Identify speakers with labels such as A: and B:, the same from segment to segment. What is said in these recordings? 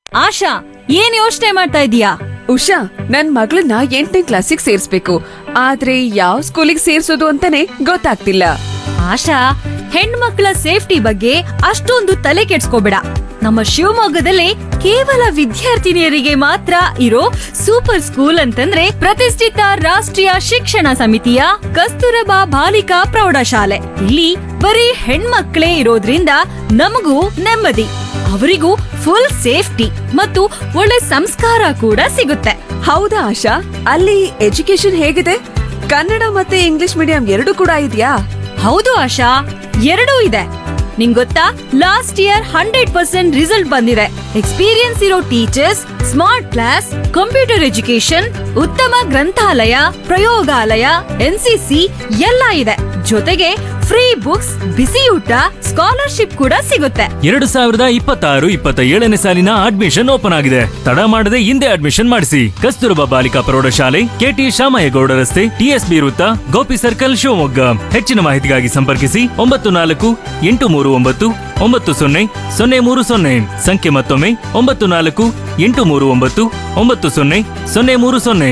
A: ಆಶಾ ಏನ್ ಯೋಚನೆ ಮಾಡ್ತಾ ಇದೀಯಾ
B: ಉಷಾ ನನ್ ಮಗಳನ್ನ ಎಂಟನೇ ಕ್ಲಾಸಿಗೆ ಸೇರ್ಸ್ಬೇಕು ಆದ್ರೆ ಯಾವ ಸ್ಕೂಲಿಗೆ ಸೇರ್ಸೋದು ಅಂತಾನೆ ಗೊತ್ತಾಗ್ತಿಲ್ಲ
A: ಆಶಾ ಹೆಣ್ಮಕ್ಳ ಸೇಫ್ಟಿ ಬಗ್ಗೆ ಅಷ್ಟೊಂದು ತಲೆ ಕೆಡ್ಸ್ಕೋಬೇಡ ನಮ್ಮ ಶಿವಮೊಗ್ಗದಲ್ಲಿ ಕೇವಲ ವಿದ್ಯಾರ್ಥಿನಿಯರಿಗೆ ಮಾತ್ರ ಇರೋ ಸೂಪರ್ ಸ್ಕೂಲ್ ಅಂತಂದ್ರೆ ಪ್ರತಿಷ್ಠಿತ ರಾಷ್ಟ್ರೀಯ ಶಿಕ್ಷಣ ಸಮಿತಿಯ ಕಸ್ತೂರಬಾ ಬಾಲಿಕಾ ಪ್ರೌಢಶಾಲೆ ಇಲ್ಲಿ ಬರೀ ಹೆಣ್ಮಕ್ಳೇ ಇರೋದ್ರಿಂದ ನಮಗೂ ನೆಮ್ಮದಿ ಅವರಿಗೂ ಫುಲ್ ಸೇಫ್ಟಿ ಮತ್ತು ಒಳ್ಳೆ ಸಂಸ್ಕಾರ ಕೂಡ ಸಿಗುತ್ತೆ
B: ಹೌದಾ ಆಶಾ ಅಲ್ಲಿ ಎಜುಕೇಶನ್ ಹೇಗಿದೆ ಕನ್ನಡ ಮತ್ತೆ ಇಂಗ್ಲಿಷ್ ಮೀಡಿಯಂ ಎರಡು ಕೂಡ ಇದೆಯಾ
A: ಹೌದು ಆಶಾ ಎರಡೂ ಇದೆ ನಿಂಗ್ ಗೊತ್ತಾ last year hundred percent result ಬಂದಿದೆ ಎಕ್ಸ್ಪೀರಿಯನ್ಸ್ ಇರೋ teachers smart class computer education ಉತ್ತಮ ಗ್ರಂಥಾಲಯ ಪ್ರಯೋಗಾಲಯ ಎನ್ಸಿಸಿ ಎಲ್ಲ ಇದೆ ಜೊತೆಗೆ ಫ್ರೀ ಬುಕ್ಸ್ ಬಿಸಿ ಊಟ ಸ್ಕಾಲರ್ಶಿಪ್ ಕೂಡ ಸಿಗುತ್ತೆ
C: ಎರಡು ಸಾವಿರದ ಇಪ್ಪತ್ತಾರು ಇಪ್ಪತ್ತ ಏಳನೇ ಸಾಲಿನ ಅಡ್ಮಿಷನ್ ಓಪನ್ ಆಗಿದೆ ತಡ ಮಾಡದೆ ಹಿಂದೆ ಅಡ್ಮಿಷನ್ ಮಾಡಿಸಿ ಕಸ್ತೂರಬಾ ಬಾಲಿಕಾ ಪ್ರೌಢಶಾಲೆ ಕೆಟಿ ಶಾಮಯ್ಯಗೌಡ ರಸ್ತೆ ಟಿಎಸ್ಬಿ ವೃತ್ತ ಗೋಪಿ ಸರ್ಕಲ್ ಶಿವಮೊಗ್ಗ ಹೆಚ್ಚಿನ ಮಾಹಿತಿಗಾಗಿ ಸಂಪರ್ಕಿಸಿ ಒಂಬತ್ತು ನಾಲ್ಕು ಎಂಟು ಮೂರು ಒಂಬತ್ತು ಒಂಬತ್ತು ಸೊನ್ನೆ ಸೊನ್ನೆ ಮೂರು ಸೊನ್ನೆ ಸಂಖ್ಯೆ ಮತ್ತೊಮ್ಮೆ ಒಂಬತ್ತು ನಾಲ್ಕು ಎಂಟು ಮೂರು ಒಂಬತ್ತು ಒಂಬತ್ತು ಸೊನ್ನೆ ಸೊನ್ನೆ ಮೂರು ಸೊನ್ನೆ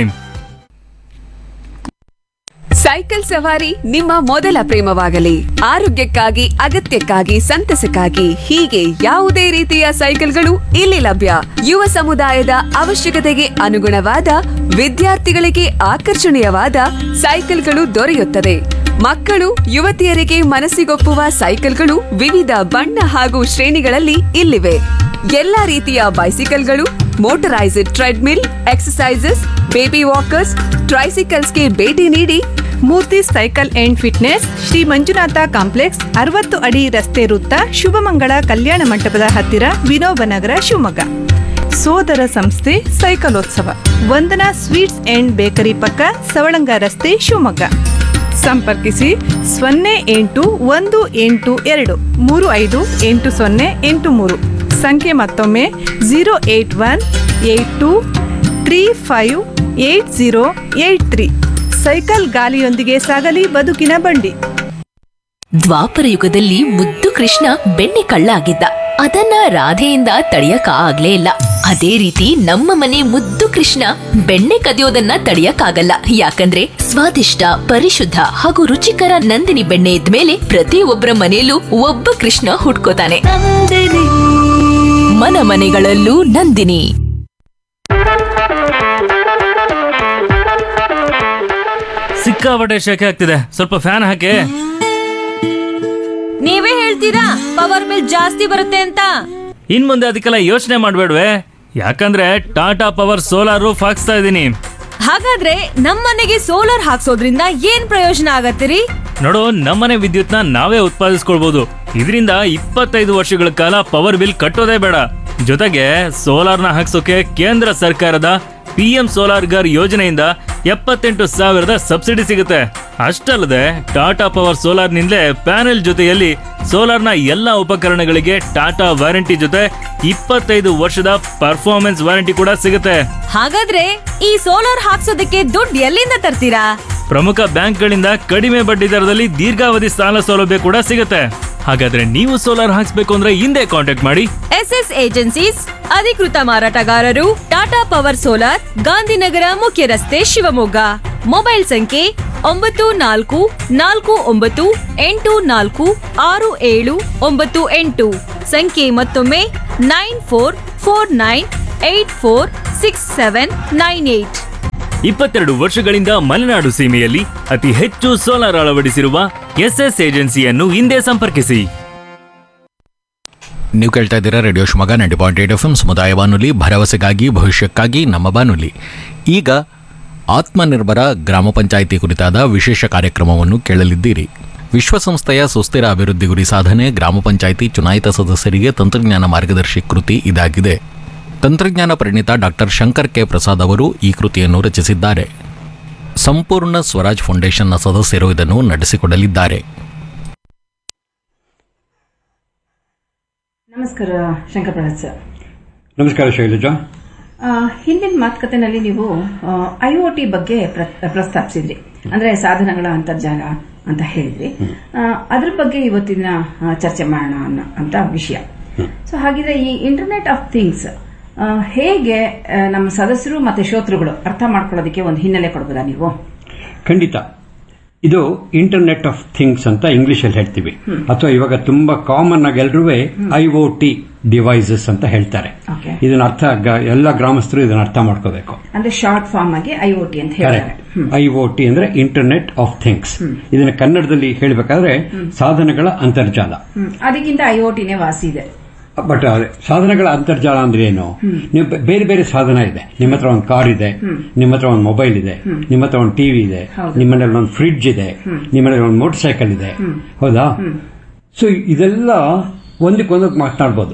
B: ಸೈಕಲ್ ಸವಾರಿ ನಿಮ್ಮ ಮೊದಲ ಪ್ರೇಮವಾಗಲಿ ಆರೋಗ್ಯಕ್ಕಾಗಿ ಅಗತ್ಯಕ್ಕಾಗಿ ಸಂತಸಕ್ಕಾಗಿ ಹೀಗೆ ಯಾವುದೇ ರೀತಿಯ ಸೈಕಲ್ಗಳು ಇಲ್ಲಿ ಲಭ್ಯ ಯುವ ಸಮುದಾಯದ ಅವಶ್ಯಕತೆಗೆ ಅನುಗುಣವಾದ ವಿದ್ಯಾರ್ಥಿಗಳಿಗೆ ಆಕರ್ಷಣೀಯವಾದ ಸೈಕಲ್ಗಳು ದೊರೆಯುತ್ತದೆ ಮಕ್ಕಳು ಯುವತಿಯರಿಗೆ ಮನಸ್ಸಿಗೊಪ್ಪುವ ಸೈಕಲ್ಗಳು ವಿವಿಧ ಬಣ್ಣ ಹಾಗೂ ಶ್ರೇಣಿಗಳಲ್ಲಿ ಇಲ್ಲಿವೆ ಎಲ್ಲಾ ರೀತಿಯ ಬೈಸಿಕಲ್ಗಳು motorised treadmill exercises baby walkers ಟ್ರೈಸಿಕಲ್ಸ್ಗೆ ಭೇಟಿ ನೀಡಿ
D: Murthy cycle and fitness Shri Manjunatha complex ಅರವತ್ತು ಅಡಿ ರಸ್ತೆ ವೃತ್ತ ಶುಭಮಂಗಳ ಕಲ್ಯಾಣ ಮಂಟಪದ ಹತ್ತಿರ ವಿನೋಬನಗರ ಶಿವಮೊಗ್ಗ ಸೋದರ ಸಂಸ್ಥೆ ಸೈಕಲೋತ್ಸವ ವಂದನಾ ಸ್ವೀಟ್ಸ್ ಅಂಡ್ ಬೇಕರಿ ಪಕ್ಕ ಸವಳಂಗ ರಸ್ತೆ ಶಿವಮೊಗ್ಗ ಸಂಪರ್ಕಿಸಿ ಸೊನ್ನೆ ಎಂಟು ಒಂದು ಎಂಟು ಎರಡು ಮೂರು ಐದು ಎಂಟು ಸೊನ್ನೆ ಎಂಟು ಮೂರು ಸಂಖ್ಯೆ ಮತ್ತೊಮ್ಮೆ zero eight one eight two three five eight zero eight three cycle ಗಾಲಿಯೊಂದಿಗೆ ಸಾಗಲಿ ಬದುಕಿನ ಬಂಡಿ
E: ದ್ವಾಪರ ಯುಗದಲ್ಲಿ ಮುದ್ದು ಕೃಷ್ಣ ಬೆಣ್ಣೆ ಕಳ್ಳ ಆಗಿದ್ದ ಅದನ್ನ ರಾಧೆಯಿಂದ ತಡೆಯಕ ಆಗ್ಲೇ ಇಲ್ಲ ಅದೇ ರೀತಿ ನಮ್ಮ ಮನೆ ಮುದ್ದು ಕೃಷ್ಣ ಬೆಣ್ಣೆ ಕದಿಯೋದನ್ನ ತಡೆಯಕ್ಕಾಗಲ್ಲ ಯಾಕಂದ್ರೆ ಸ್ವಾದಿಷ್ಟ ಪರಿಶುದ್ಧ ಹಾಗೂ ರುಚಿಕರ ನಂದಿನಿ ಬೆಣ್ಣೆ ಇದ್ಮೇಲೆ ಪ್ರತಿಯೊಬ್ಬರ ಮನೆಯಲ್ಲೂ ಒಬ್ಬ ಕೃಷ್ಣ ಹುಟ್ಕೋತಾನೆ ಮನ ಮನೆಗಳಲ್ಲೂ ನಂದಿನಿ
C: ಸಿಕ್ಕಾಪಟ್ಟೆ ಶೆಕೆ ಆಗ್ತಿದೆ ಸ್ವಲ್ಪ ಫ್ಯಾನ್ ಹಾಕಿ
A: ನೀವೇ ಹೇಳ್ತೀರಾ ಪವರ್ ಬಿಲ್ ಜಾಸ್ತಿ ಬರುತ್ತೆ ಅಂತ
C: ಇನ್ ಮುಂದೆ ಅದಕ್ಕೆಲ್ಲ ಯೋಚನೆ ಮಾಡ್ಬೇಡ್ವೆ ಯಾಕಂದ್ರೆ ಟಾಟಾ ಪವರ್ ಸೋಲಾರ್ ರೂಫ್ ಹಾಕ್ಸ್ತಾ ಇದ್ದೀನಿ
A: ಹಾಗಾದ್ರೆ ನಮ್ಮನೆಗೆ ಸೋಲಾರ್ ಹಾಕ್ಸೋದ್ರಿಂದ ಏನ್ ಪ್ರಯೋಜನ ಆಗತ್ತಿರಿ
C: ನೋಡು ನಮ್ಮನೆ ವಿದ್ಯುತ್ನ ನಾವೇ ಉತ್ಪಾದಿಸ್ಕೊಳ್ಬಹುದು ಇದರಿಂದ ಇಪ್ಪತ್ತೈದು ವರ್ಷಗಳ ಕಾಲ ಪವರ್ ಬಿಲ್ ಕಟ್ಟೋದೇ ಬೇಡ ಜೊತೆಗೆ ಸೋಲಾರ್ನ ಹಾಕ್ಸೋಕೆ ಕೇಂದ್ರ ಸರ್ಕಾರದ ಪಿ ಎಂ ಸೋಲಾರ್ ಗರ್ ಯೋಜನೆಯಿಂದ ಎಪ್ಪತ್ತೆಂಟು ಸಾವಿರದ ಸಬ್ಸಿಡಿ ಸಿಗುತ್ತೆ ಅಷ್ಟಲ್ಲದೆ ಟಾಟಾ ಪವರ್ ಸೋಲಾರ್ನಿಂದಲೇ ಪ್ಯಾನೆಲ್ ಜೊತೆಯಲ್ಲಿ ಸೋಲಾರ್ನ ಎಲ್ಲ ಉಪಕರಣಗಳಿಗೆ ಟಾಟಾ ವಾರಂಟಿ ಜೊತೆ ಇಪ್ಪತ್ತೈದು ವರ್ಷದ ಪರ್ಫಾರ್ಮೆನ್ಸ್ ವಾರಂಟಿ ಕೂಡ ಸಿಗುತ್ತೆ
A: ಹಾಗಾದ್ರೆ ಈ ಸೋಲಾರ್ ಹಾಕ್ಸೋದಕ್ಕೆ ದುಡ್ಡು ಎಲ್ಲಿಂದ ತರ್ತೀರಾ
C: ಪ್ರಮುಖ ಬ್ಯಾಂಕ್ಗಳಿಂದ ಕಡಿಮೆ ಬಡ್ಡಿ ದರದಲ್ಲಿ ದೀರ್ಘಾವಧಿ ಸಾಲ ಸೌಲಭ್ಯ ಕೂಡ ಸಿಗುತ್ತೆ ಹಾಗಾದ್ರೆ ನೀವು ಸೋಲಾರ್ ಹಾಕ್ಸ್ಬೇಕು ಅಂದ್ರೆ ಹಿಂದೆ ಕಾಂಟ್ಯಾಕ್ಟ್ ಮಾಡಿ
A: ಎಸ್ ಎಸ್ ಏಜೆನ್ಸೀಸ್ ಅಧಿಕೃತ ಮಾರಾಟಗಾರರು ಟಾಟಾ ಪವರ್ ಸೋಲಾರ್ ಗಾಂಧಿನಗರ ಮುಖ್ಯ ರಸ್ತೆ ಶಿವಮೊಗ್ಗ ಮೊಬೈಲ್ ಸಂಖ್ಯೆ ಒಂಬತ್ತು ನಾಲ್ಕು ನಾಲ್ಕು ಒಂಬತ್ತು ಎಂಟು ನಾಲ್ಕು ಆರು ಏಳು ಒಂಬತ್ತು ಎಂಟು ಸಂಖ್ಯೆ ಮತ್ತೊಮ್ಮೆ nine four four nine eight four six seven nine eight
C: ಇಪ್ಪತ್ತೆರಡು ವರ್ಷಗಳಿಂದ ಮಲೆನಾಡು ಸೀಮೆಯಲ್ಲಿ ಅತಿ ಹೆಚ್ಚು ಸೋಲಾರ್ ಅಳವಡಿಸಿರುವ ಎಸ್ಎಸ್ ಏಜೆನ್ಸಿಯನ್ನು ಹಿಂದೆ ಸಂಪರ್ಕಿಸಿ
F: ನೀವು ಕೇಳ್ತಾ ಇದ್ದೀರಾ radio Shivamogga ninety point eight F M ಸಮುದಾಯ ಬಾನುಲಿ ಭರವಸೆಗಾಗಿ ಭವಿಷ್ಯಕ್ಕಾಗಿ ನಮ್ಮ ಬಾನುಲಿ ಈಗ ಆತ್ಮನಿರ್ಭರ ಗ್ರಾಮ ಪಂಚಾಯಿತಿ ಕುರಿತಾದ ವಿಶೇಷ ಕಾರ್ಯಕ್ರಮವನ್ನು ಕೇಳಲಿದ್ದೀರಿ ವಿಶ್ವಸಂಸ್ಥೆಯ ಸುಸ್ಥಿರ ಅಭಿವೃದ್ಧಿ ಗುರಿ ಸಾಧನೆ ಗ್ರಾಮ ಪಂಚಾಯಿತಿ ಚುನಾಯಿತ ಸದಸ್ಯರಿಗೆ ತಂತ್ರಜ್ಞಾನ ಮಾರ್ಗದರ್ಶಿ ಕೃತಿ ಇದಾಗಿದೆ ತಂತ್ರಜ್ಞಾನ ಪರಿಣಿತ ಡಾಕ್ಟರ್ ಶಂಕರ್ ಕೆ ಪ್ರಸಾದ್ ಅವರು ಈ ಕೃತಿಯನ್ನು ರಚಿಸಿದ್ದಾರೆ ಸಂಪೂರ್ಣ ಸ್ವರಾಜ್ ಫೌಂಡೇಶನ್ನ ಸದಸ್ಯರು ಇದನ್ನು ನಡೆಸಿಕೊಡಲಿದ್ದಾರೆ
G: ನಮಸ್ಕಾರ ಶಂಕರ್ ಪ್ರಸಾದ್ ಸರ್
H: ನಮಸ್ಕಾರ ಶೈಲಜಾ
G: ಆ, ಹಿಂದಿನ ಮಾತುಕತೆನಲ್ಲಿ ನೀವು ಐ ಒ ಟಿ ಬಗ್ಗೆ ಪ್ರ- ಪ್ರಸ್ತಾಪಿಸಿದ್ರಿ ಅಂದ್ರೆ ಸಾಧನಗಳ ಅಂತರ್ಜಾಲ ಅಂತ ಹೇಳಿದ್ರಿ ಆ, ಅದ್ರ ಬಗ್ಗೆ ಇವತ್ತಿನ ಆ, ಚರ್ಚೆ ಮಾಡೋಣ ಅನ್ನೋ ಅಂತ ವಿಷಯ ಸೊ ಹಾಗಿದ್ರೆ ಈ ಇಂಟರ್ನೆಟ್ ಆಫ್ ಥಿಂಗ್ಸ್ ಆ, ಹೇಗೆ ಆ, ನಮ್ಮ ಸದಸ್ಯರು ಮತ್ತೆ ಶ್ರೋತೃಗಳು ಅರ್ಥ ಮಾಡ್ಕೊಳ್ಳೋದಕ್ಕೆ ಒಂದು ಹಿನ್ನೆಲೆ ಕೊಡ್ಬೋದಾ ನೀವು
H: ಖಂಡಿತ ಇದು ಇಂಟರ್ನೆಟ್ ಆಫ್ ಥಿಂಗ್ಸ್ ಅಂತ ಇಂಗ್ಲಿಷ್ ಅಲ್ಲಿ ಹೇಳ್ತೀವಿ ಅಥವಾ ಇವಾಗ ತುಂಬಾ ಕಾಮನ್ ಆಗಿ ಎಲ್ರೂ ಐ ಒ ಟಿ ಡಿವೈಸಸ್ ಅಂತ ಹೇಳ್ತಾರೆ
G: Okay.
H: ಇದನ್ನ ಅರ್ಥ ಗ- ಎಲ್ಲ ಗ್ರಾಮಸ್ಥರು ಇದನ್ನ ಅರ್ಥ ಮಾಡ್ಕೋಬೇಕು
G: ಅಂದ್ರೆ ಶಾರ್ಟ್ ಫಾರ್ಮ್ ಆಗಿ ಐ ಒ ಟಿ ಅಂತ ಹೇಳ್ತಾರೆ
H: ಕರೆಕ್ಟ್ ಐ ಒ ಟಿ ಅಂದ್ರೆ ಇಂಟರ್ನೆಟ್ ಆಫ್ ಥಿಂಗ್ಸ್ ಇದನ್ನ ಕನ್ನಡದಲ್ಲಿ ಹೇಳಬೇಕಾದ್ರೆ ಸಾಧನಗಳ ಅಂತರ್ಜಾಲ
G: ಹ್ಮ್. ಅದಕ್ಕಿಂತ ಐ ಒ ಟಿನೇ ವಾಸಿ ಇದೆ
H: ಬಟ್ ಸಾಧನಗಳ ಅಂತರ್ಜಾಲ ಅಂದ್ರೆ ಏನು ನೀವು ಬೆ- ಬೇರೆ ಬೇರೆ ಸಾಧನ ಇದೆ ನಿಮ್ಮ ಹತ್ರ ಒಂದು ಕಾರ್ ಇದೆ ನಿಮ್ಮ ಹತ್ರ ಒಂದು ಮೊಬೈಲ್ ಇದೆ ನಿಮ್ಮ ಹತ್ರ ಒಂದು ಟಿವಿ ಇದೆ ನಿಮ್ಮ ಮನೇಲಿ ಒಂದು ಫ್ರಿಡ್ಜ್ ಇದೆ ನಿಮ್ಮ ಮನೇಲಿ ಒಂದು ಮೋಟರ್ ಸೈಕಲ್ ಇದೆ ಹೌದಾ ಸೊ ಇದೆಲ್ಲ ಒಂದಕ್ಕೊಂದಕ್ಕೆ ಮಾತನಾಡ್ಬೋದು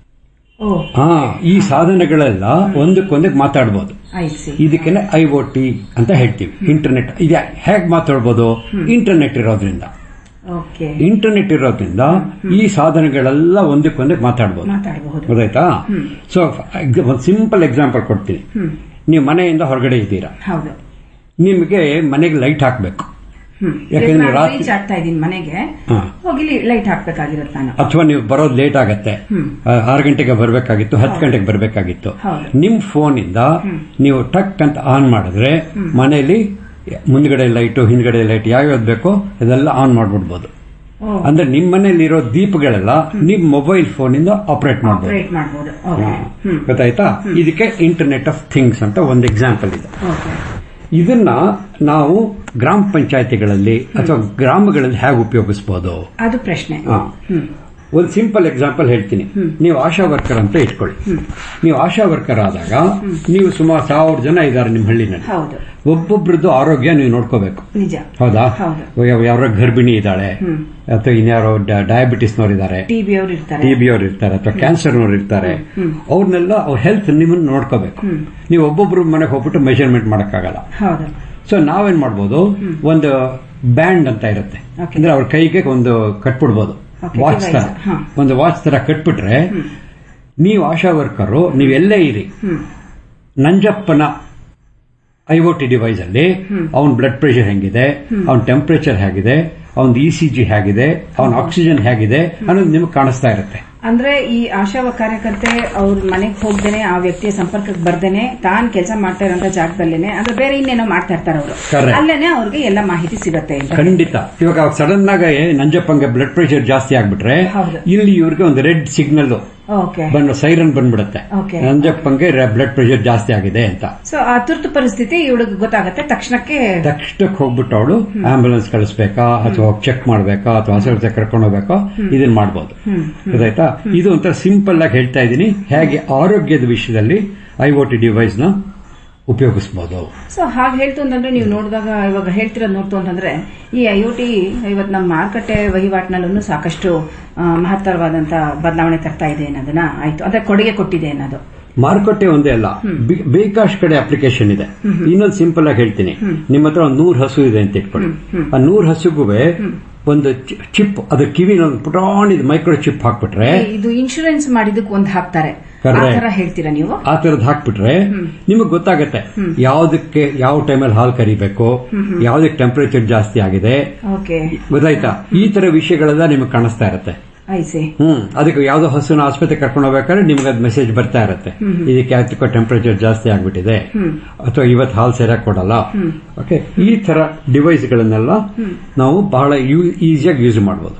G: ಓ
H: ಹಾ ಈ ಸಾಧನಗಳೆಲ್ಲ ಒಂದಕ್ಕೊಂದಕ್ಕೆ ಮಾತಾಡ್ಬೋದು
G: ಐ ಸಿ
H: ಇದಕ್ಕೆ ಐ ಒ ಟಿ ಅಂತ ಹೇಳ್ತೀವಿ ಇಂಟರ್ನೆಟ್ ಇದು ಹೇಗೆ ಮಾತಾಡ್ಬೋದು ಇಂಟರ್ನೆಟ್ ಇರೋದ್ರಿಂದ
G: ಓಕೆ
H: ಇಂಟರ್ನೆಟ್ ಇರೋದ್ರಿಂದ ಈ ಸಾಧನಗಳೆಲ್ಲ ಒಂದಕ್ಕೊಂದಕ್ಕೆ ಮಾತಾಡ್ಬೋದು
G: ಮಾತಾಡಬಹುದು
H: ಗೊತ್ತಾಯ್ತಾ ಸೊ ಒಂದು ಸಿಂಪಲ್ ಎಕ್ಸಾಂಪಲ್ ಕೊಡ್ತೀನಿ ನೀವು ಮನೆಯಿಂದ ಹೊರಗಡೆ ಇದ್ದೀರಾ
G: ಹೌದು
H: ನಿಮಗೆ ಮನೆಗೆ ಲೈಟ್ ಹಾಕಬೇಕು
G: ಹ್ಮ್
H: ಯಾಕಂದ್ರೆ
G: ನಾನು
H: ರಾತ್ರಿ-
G: ರೀಚ್ ಆಗ್ತಾ ಇದೀನಿ ಮನೆಗೆ
H: ಹಾ.
G: ಹೋಗಿ ಲೈಟ್ ಹಾಕ್ಬೇಕಾಗಿರುತ್ತೆ ನಾನು
H: ಅಥವಾ ನೀವು ಬರೋದು ಲೇಟ್ ಆಗತ್ತೆ ಆ, ಆರು ಗಂಟೆಗೆ ಬರಬೇಕಾಗಿತ್ತು ಹತ್ತು ಗಂಟೆಗೆ ಬರಬೇಕಾಗಿತ್ತು
G: ಹೌದು.
H: ನಿಮ್ ಫೋನ್ ಇಂದ ನೀವು ಟಕ್ ಅಂತ ಆನ್ ಮಾಡಿದ್ರೆ ಮನೆಯಲ್ಲಿ ಮುಂದ್ಗಡೆ ಲೈಟು ಹಿಂದ್ಗಡೆ ಲೈಟ್ ಯಾವ್ಯಾವ್ದು ಬೇಕೋ ಅದೆಲ್ಲ ಆನ್ ಮಾಡ್ಬಿಡ್ಬೋದು
G: ಓ
H: ಅಂದ್ರೆ ನಿಮ್ಮ ಮನೇಲಿರೋ ದೀಪಗಳೆಲ್ಲ ನಿಮ್ ಮೊಬೈಲ್ ಫೋನ್ ಇಂದ ಆಪರೇಟ್ ಮಾಡ್ಬೋದು
G: ಆಪರೇಟ್ ಮಾಡಬಹುದು ಓಕೆ ಹ್ಮ್
H: ಗೊತ್ತಾಯ್ತಾ ಇದಕ್ಕೆ ಇಂಟರ್ನೆಟ್ ಆಫ್ ಥಿಂಗ್ಸ್ ಅಂತ ಒಂದು ಎಕ್ಸಾಂಪಲ್ ಇದೆ
G: ಓಕೆ
H: ಇದನ್ನ ನಾವು ಗ್ರಾಮ ಪಂಚಾಯತಿಗಳಲ್ಲಿ ಅಥವಾ ಗ್ರಾಮಗಳಲ್ಲಿ ಹೇಗೆ ಉಪಯೋಗಿಸಬಹುದು
G: ಅದು ಪ್ರಶ್ನೆ ಹ್ಮ್
H: ಒಂದು ಸಿಂಪಲ್ ಎಕ್ಸಾಂಪಲ್ ಹೇಳ್ತೀನಿ ನೀವು ಆಶಾ ವರ್ಕರ್ ಅಂತ ಇಟ್ಕೊಳ್ಳಿ ನೀವು ಆಶಾ ವರ್ಕರ್ ಆದಾಗ ನೀವು ಸುಮಾರು ಸಾವಿರ ಜನ ಇದ್ದಾರೆ ನಿಮ್ಮ ಹಳ್ಳಿನಲ್ಲಿ
G: ಹೌದು
H: ಒಬ್ಬೊಬ್ರದ್ದು ಆರೋಗ್ಯ ನೀವು ನೋಡ್ಕೋಬೇಕು
G: ನಿಜ
H: ಹೌದಾ
G: ಹೌದು.
H: ಯಾವ- ಯಾರೋ ಗರ್ಭಿಣಿ ಇದ್ದಾಳೆ ಅಥವಾ ಇನ್ಯಾರೋ ಡಯಾಬಿಟಿಸ್ನವ್ರು ಇದ್ದಾರೆ
G: ಟಿ ಬಿ ಅವ್ರು ಇರ್ತಾರೆ
H: ಟಿ ಬಿ ಅವ್ರು ಇರ್ತಾರೆ ಅಥವಾ ಕ್ಯಾನ್ಸರ್ನವ್ರು ಇರ್ತಾರೆ ಅವ್ರನ್ನೆಲ್ಲ ಅವ್ರ ಹೆಲ್ತ್ ನಿಮ್ಮನ್ನ ನೋಡ್ಕೋಬೇಕು ನೀವು ಒಬ್ಬೊಬ್ರು ಮನೆಗೆ ಹೋಗ್ಬಿಟ್ಟು ಮೆಜರ್ಮೆಂಟ್ ಮಾಡಕ್ಕಾಗಲ್ಲ
G: ಹೌದು
H: ಸೊ ನಾವೇನ್ ಮಾಡ್ಬೋದು ಒಂದು ಬ್ಯಾಂಡ್ ಅಂತ ಇರುತ್ತೆ
G: Okay.
H: ಅಂದ್ರೆ ಅವ್ರ ಕೈಗೆ ಒಂದು ಕಟ್ಬಿಡ್ಬೋದು
G: Okay,
H: ವಾಚ್ ತರ
G: device. ಹಾ.
H: ಒಂದು ವಾಚ್ ತರ ಕಟ್ಬಿಟ್ರೆ ನೀವು ಆಶಾ ವರ್ಕರು ನೀವೆಲ್ಲೇ ಇರಿ ನಂಜಪ್ಪನ ಐ ಒ ಟಿ ಡಿವೈಸ್ ಅಲ್ಲಿ ಅವನ ಬ್ಲಡ್ ಪ್ರೆಷರ್ ಹೆಂಗಿದೆ ಅವನ ಟೆಂಪರೇಚರ್ ಹೇಗಿದೆ ಅವನ ಇ ಸಿ ಜಿ ಹೇಗಿದೆ ಅವನ ಆಕ್ಸಿಜನ್ ಹೇಗಿದೆ ಅನ್ನೋದು ನಿಮ್ಗೆ ಕಾಣಿಸ್ತಾ ಇರುತ್ತೆ
G: ಅಂದ್ರೆ ಈ ಆಶಾ ಕಾರ್ಯಕರ್ತೆ ಅವ್ರ ಮನೆಗೆ ಹೋಗ್ದೇನೆ ಆ ವ್ಯಕ್ತಿಯ ಸಂಪರ್ಕಕ್ಕೆ ಬರ್ದೇನೆ ತಾನ್ ಕೆಲಸ ಮಾಡ್ತಾ ಇರೋಂತ ಜಾಗದಲ್ಲೇನೆ ಅಂದ್ರೆ ಬೇರೆ ಇನ್ನೇನೋ ಮಾಡ್ತಾ ಇರ್ತಾರೆ ಅವರು
H: Correct.
G: ಅಲ್ಲೇನೆ ಅವ್ರಿಗೆ ಎಲ್ಲ ಮಾಹಿತಿ ಸಿಗತ್ತೆ ಅಂತ
H: ಖಂಡಿತ ಇವಾಗ ಸಡನ್ ಆಗಿ ನಂಜಪ್ಪಂಗೆ ಬ್ಲಡ್ ಪ್ರೆಷರ್ ಜಾಸ್ತಿ ಆಗ್ಬಿಟ್ರೆ
G: ಹೌದು.
H: ಇಲ್ಲಿ ಇವ್ರಿಗೆ ಒಂದು ರೆಡ್ ಸಿಗ್ನಲ್
G: ಓಕೆ
H: ಬಂದು ಸೈರನ್ ಬಂದ್ಬಿಡುತ್ತೆ
G: Okay.
H: ನಂಜಪ್ಪಂಗೆ ಬ್ಲಡ್ ಪ್ರೆಷರ್ ಜಾಸ್ತಿ ಆಗಿದೆ ಅಂತ
G: ಸೊ ಆ ತುರ್ತು ಪರಿಸ್ಥಿತಿ ಇವಳಿಗೆ ಗೊತ್ತಾಗತ್ತೆ ತಕ್ಷಣಕ್ಕೆ
H: ತಕ್ಷಣಕ್ಕೆ ಹೋಗ್ಬಿಟ್ಟು ಅವಳು ಆಂಬ್ಯುಲೆನ್ಸ್ ಕಳಿಸ್ಬೇಕಾ ಅಥವಾ ಚೆಕ್ ಮಾಡ್ಬೇಕಾ ಅಥವಾ ಆಸ್ಪತ್ರೆ ಕರ್ಕೊಂಡು ಹೋಗ್ಬೇಕಾ ಇದನ್ನ ಮಾಡ್ಬೋದು ಗೊತ್ತಾಯ್ತಾ ಇದು ಒಂಥರ ಸಿಂಪಲ್ ಆಗಿ ಹೇಳ್ತಾ ಇದ್ದೀನಿ ಹೇಗೆ ಆರೋಗ್ಯದ ವಿಷಯದಲ್ಲಿ ಐ ಒ ಟಿ ಡಿವೈಸ್ ನ ಉಪಯೋಗಿಸಬಹುದು
G: ಸೊ ಹಾಗೆ ಹೇಳ್ತು ಅಂತಂದ್ರೆ ನೀವು ನೋಡಿದಾಗ ಇವಾಗ ಹೇಳ್ತಿರೋದು ನೋಡ್ತು ಅಂತಂದ್ರೆ ಈ ಐ ಟಿ ಇವತ್ತು ನಮ್ಮ ಮಾರುಕಟ್ಟೆ ವಹಿವಾಟಿನಲ್ಲೂ ಸಾಕಷ್ಟು ಆ, ಮಹತ್ತರವಾದಂತ ಬದಲಾವಣೆ ತರ್ತಾ ಇದೆ ಅನ್ನೋದನ್ನ ಆಯ್ತು ಅಂದ್ರೆ ಕೊಡುಗೆ ಕೊಟ್ಟಿದೆ ಅನ್ನೋದು
H: ಮಾರುಕಟ್ಟೆ ಒಂದೇ ಅಲ್ಲ ಬಿ- ಬೇಕಾಷ್ಟು ಕಡೆ ಅಪ್ಲಿಕೇಶನ್ ಇದೆ ಇನ್ನೊಂದು ಸಿಂಪಲ್ ಆಗಿ ಹೇಳ್ತೀನಿ ನಿಮ್ಮ ಹತ್ರ ಒಂದು ನೂರು ಹಸು ಇದೆ ಅಂತ ಇಟ್ಕೊಳ್ಳಿ ಆ ನೂರು ಹಸುಗೂ ಒಂದು ಚಿಪ್ ಅದ್ರ ಕಿವಿ ಒಂದು ಪುಟಾಣಿದ ಮೈಕ್ರೋ ಚಿಪ್ ಹಾಕ್ಬಿಟ್ರೆ
G: ಇದು ಇನ್ಶೂರೆನ್ಸ್ ಮಾಡಿದಕ್ಕೆ ಒಂದು ಹಾಕ್ತಾರೆ ಆ
H: Correct.
G: ತರ ಹೇಳ್ತೀರಾ ನೀವು
H: ಆ ತರದ್ ಹಾಕ್ಬಿಟ್ರೆ ನಿಮಗೆ ಗೊತ್ತಾಗತ್ತೆ ಯಾವ್ದಕ್ಕೆ ಯಾವ ಟೈಮಲ್ಲಿ ಹಾಲು ಕರಿಬೇಕು ಯಾವ್ದಕ್ಕೆ ಟೆಂಪರೇಚರ್ ಜಾಸ್ತಿ ಆಗಿದೆ
G: ಓಕೆ
H: ಗೊತ್ತಾಯ್ತಾ ಈ ತರ ವಿಷಯಗಳೆಲ್ಲ ನಿಮಗೆ ಕಾಣಿಸ್ತಾ ಇರತ್ತೆ
G: ಐಸಿ
H: ಹ್ಮ್ ಅದಕ್ಕೆ ಯಾವ್ದೋ ಹಸುನ ಆಸ್ಪತ್ರೆ ಕರ್ಕೊಂಡು ಹೋಗ್ಬೇಕಾದ್ರೆ ನಿಮ್ಗೆ ಅದು ಮೆಸೇಜ್ ಬರ್ತಾ ಇರತ್ತೆ ಇದಕ್ಕೆ ಯಾತಕ್ಕೋ ಟೆಂಪರೇಚರ್ ಜಾಸ್ತಿ ಆಗ್ಬಿಟ್ಟಿದೆ ಅಥವಾ ಇವತ್ತು ಹಾಲು ಸರಿಯಾಗಿ ಕೊಡಲ್ಲ ಓಕೆ ಈ ತರ ಡಿವೈಸ್ ಗಳನ್ನೆಲ್ಲ ನಾವು ಬಹಳ ಈಸಿಯಾಗಿ ಯೂಸ್ ಮಾಡಬಹುದು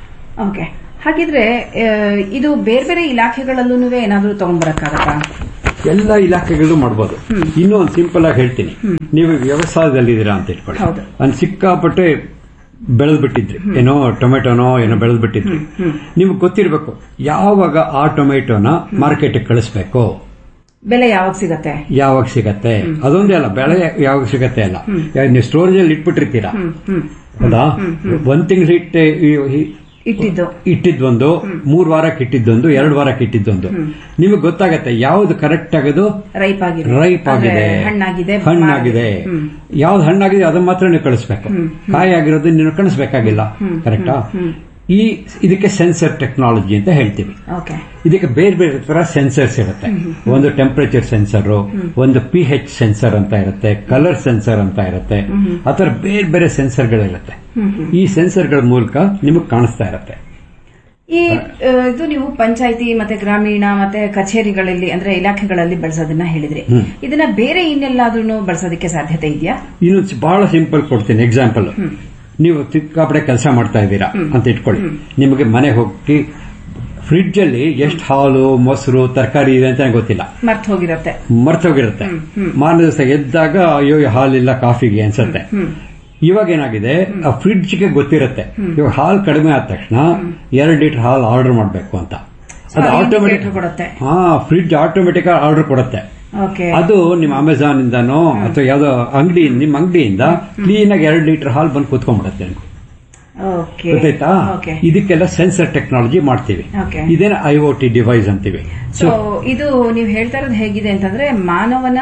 G: ಓಕೆ ಹಾಗಿದ್ರೆ ಆ, ಇದು ಬೇರೆ ಬೇರೆ ಇಲಾಖೆಗಳಲ್ಲೂ ಏನಾದ್ರೂ ತಗೊಂಡ್ಬರಕ್ಕಾಗತ್ತಾ
H: ಎಲ್ಲ ಇಲಾಖೆಗಳು ಮಾಡಬಹುದು ಇನ್ನೂ ಒಂದು ಸಿಂಪಲ್ ಆಗಿ ಹೇಳ್ತೀನಿ ನೀವು ವ್ಯವಸಾಯದಲ್ಲಿದ್ದೀರಾ ಅಂತ ಇಟ್ಕೊಳ್ಳಿ
G: ಹೌದು.
H: ಅಲ್ಲಿ ಸಿಕ್ಕಾಪಟ್ಟೆ ಬೆಳೆದ್ ಬಿಟ್ಟಿದ್ರಿ ಏನೋ ಟೊಮೆಟೊನೋ ಏನೋ ಬೆಳೆದ್ ಬಿಟ್ಟಿದ್ರಿ ನಿಮ್ಗೆ ಗೊತ್ತಿರ್ಬೇಕು ಯಾವಾಗ ಆ ಟೊಮೆಟೊನ ಮಾರ್ಕೆಟ್ಗೆ ಕಳಿಸ್ಬೇಕು
G: ಬೆಲೆ ಯಾವಾಗ ಸಿಗತ್ತೆ
H: ಯಾವಾಗ ಸಿಗತ್ತೆ ಅದೊಂದೇ ಅಲ್ಲ ಬೆಳೆ ಯಾವಾಗ ಸಿಗತ್ತೆ ಅಲ್ಲ ಯಾವಾಗ ನೀವು ಸ್ಟೋರೇಜ್ ಅಲ್ಲಿ ಇಟ್ಬಿಟ್ಟಿರ್ತೀರಾ ಹೌದಾ ಒಂದ್ ತಿಂಗಳು ಇಟ್ಟೆ
G: ಇಟ್ಟಿದ್ದು
H: ಇಟ್ಟಿದ್ದೊಂದು ಮೂರ್ ವಾರಕ್ಕೆ ಇಟ್ಟಿದ್ದೊಂದು ಎರಡು ವಾರಕ್ಕೆ ಇಟ್ಟಿದ್ದೊಂದು ನಿಮಗೆ ಗೊತ್ತಾಗತ್ತೆ ಯಾವ್ದು ಕರೆಕ್ಟ್ ಆಗೋದು
G: ರೈಪ್ ಆಗಿದೆ
H: ರೈಪ್ ಆಗಿದೆ
G: ಅಂದ್ರೆ ಹಣ್ಣಾಗಿದೆ
H: ಹಣ್ಣಾಗಿದೆ ಯಾವ್ದು ಹಣ್ಣಾಗಿದೆ ಅದನ್ನ ಮಾತ್ರ ನೀವು ಕಳಿಸ್ಬೇಕು ಕಾಯಿ ಆಗಿರೋದು ನೀವು ಕಳಿಸ್ಬೇಕಾಗಿಲ್ಲ ಕರೆಕ್ಟಾ ಈ ಇದಕ್ಕೆ ಸೆನ್ಸರ್ ಟೆಕ್ನಾಲಜಿ ಅಂತ ಹೇಳ್ತೀವಿ
G: ಓಕೆ
H: ಇದಕ್ಕೆ ಬೇರೆ ಬೇರೆ ತರ ಸೆನ್ಸರ್ಸ್ ಇರುತ್ತೆ ಒಂದು ಟೆಂಪರೇಚರ್ ಸೆನ್ಸರ್ ಒಂದು ಪಿ ಹೆಚ್ ಸೆನ್ಸರ್ ಅಂತ ಇರುತ್ತೆ ಕಲರ್ ಸೆನ್ಸರ್ ಅಂತ ಇರುತ್ತೆ ಆ ಥರ ಬೇರೆ ಬೇರೆ ಸೆನ್ಸರ್ಗಳಿರುತ್ತೆ ಈ ಸೆನ್ಸರ್ಗಳ ಮೂಲಕ ನಿಮಗೆ ಕಾಣಿಸ್ತಾ ಇರುತ್ತೆ
G: ಈ ಆ, ಇದು ನೀವು ಪಂಚಾಯತಿ ಮತ್ತೆ ಗ್ರಾಮೀಣ ಮತ್ತೆ ಕಚೇರಿಗಳಲ್ಲಿ ಅಂದ್ರೆ ಇಲಾಖೆಗಳಲ್ಲಿ ಬಳಸೋದನ್ನ ಹೇಳಿದ್ರಿ ಇದನ್ನ ಬೇರೆ ಇನ್ನೆಲ್ಲಾದ್ರೂ ಬಳಸೋದಕ್ಕೆ ಸಾಧ್ಯತೆ ಇದೆಯಾ
H: ಇನ್ನೊಂದು ಬಹಳ ಸಿಂಪಲ್ ಕೊಡ್ತೀನಿ ಎಕ್ಸಾಂಪಲ್ ನೀವು ಸಿಕ್ಕಾಪಡೆ ಕೆಲಸ ಮಾಡ್ತಾ ಇದ್ದೀರಾ ಅಂತ ಇಟ್ಕೊಳ್ಳಿ ನಿಮಗೆ ಮನೆ ಹೋಗಿ ಫ್ರಿಡ್ಜ್ ಅಲ್ಲಿ ಎಷ್ಟು ಹಾಲು ಮೊಸರು ತರಕಾರಿ ಇದೆ ಅಂತ ನಂಗೆ ಗೊತ್ತಿಲ್ಲ
G: ಮರ್ತ್ ಹೋಗಿರತ್ತೆ
H: ಮರ್ತೋಗಿರುತ್ತೆ ಮಾರನೇ ದಿವಸ ಎದ್ದಾಗ ಅಯ್ಯೋ ಈ ಹಾಲಿಲ್ಲ ಕಾಫಿಗೆ ಅನ್ಸುತ್ತೆ ಇವಾಗ ಏನಾಗಿದೆ ಆ ಫ್ರಿಡ್ಜ್ಗೆ ಗೊತ್ತಿರುತ್ತೆ ಇವಾಗ ಹಾಲು ಕಡಿಮೆ ಆದ ತಕ್ಷಣ ಎರಡು ಲೀಟರ್ ಹಾಲು ಆರ್ಡರ್ ಮಾಡಬೇಕು ಅಂತ ಅದು
G: So,
H: ಆಟೋಮೆಟಿಕ್
G: indicator ಕೊಡುತ್ತೆ.
H: ಹಾ ಫ್ರಿಡ್ಜ್ ಆಟೋಮೆಟಿಕ್ ಆರ್ಡರ್ ಕೊಡುತ್ತೆ
G: ಓಕೆ
H: ಅದು ನಿಮ್ಮ ಅಮೆಝಾನ್ ಇಂದನೋ ಅಥವಾ ಯಾವ್ದೋ ಅಂಗಡಿ ನಿಮ್ಮ ಅಂಗಡಿಯಿಂದ ಕ್ಲೀನ್ ಆಗಿ ಎರಡು ಲೀಟರ್ ಹಾಲು ಬಂದು ಕೂತ್ಕೊಂಡ್ಬಿಡುತ್ತೆ
G: ಓಕೆ
H: ಗೊತ್ತಾಯ್ತಾ
G: ಓಕೆ
H: ಇದಕ್ಕೆಲ್ಲ ಸೆನ್ಸರ್ ಟೆಕ್ನಾಲಜಿ ಮಾಡ್ತೀವಿ
G: Okay.
H: ಇದೇನ ಐ ಒ ಟಿ ಡಿವೈಸ್ ಅಂತೀವಿ
G: ಸೊ ಇದು ನೀವು ಹೇಳ್ತಾ ಇರೋದು ಹೇಗಿದೆ ಅಂತಂದ್ರೆ ಮಾನವನ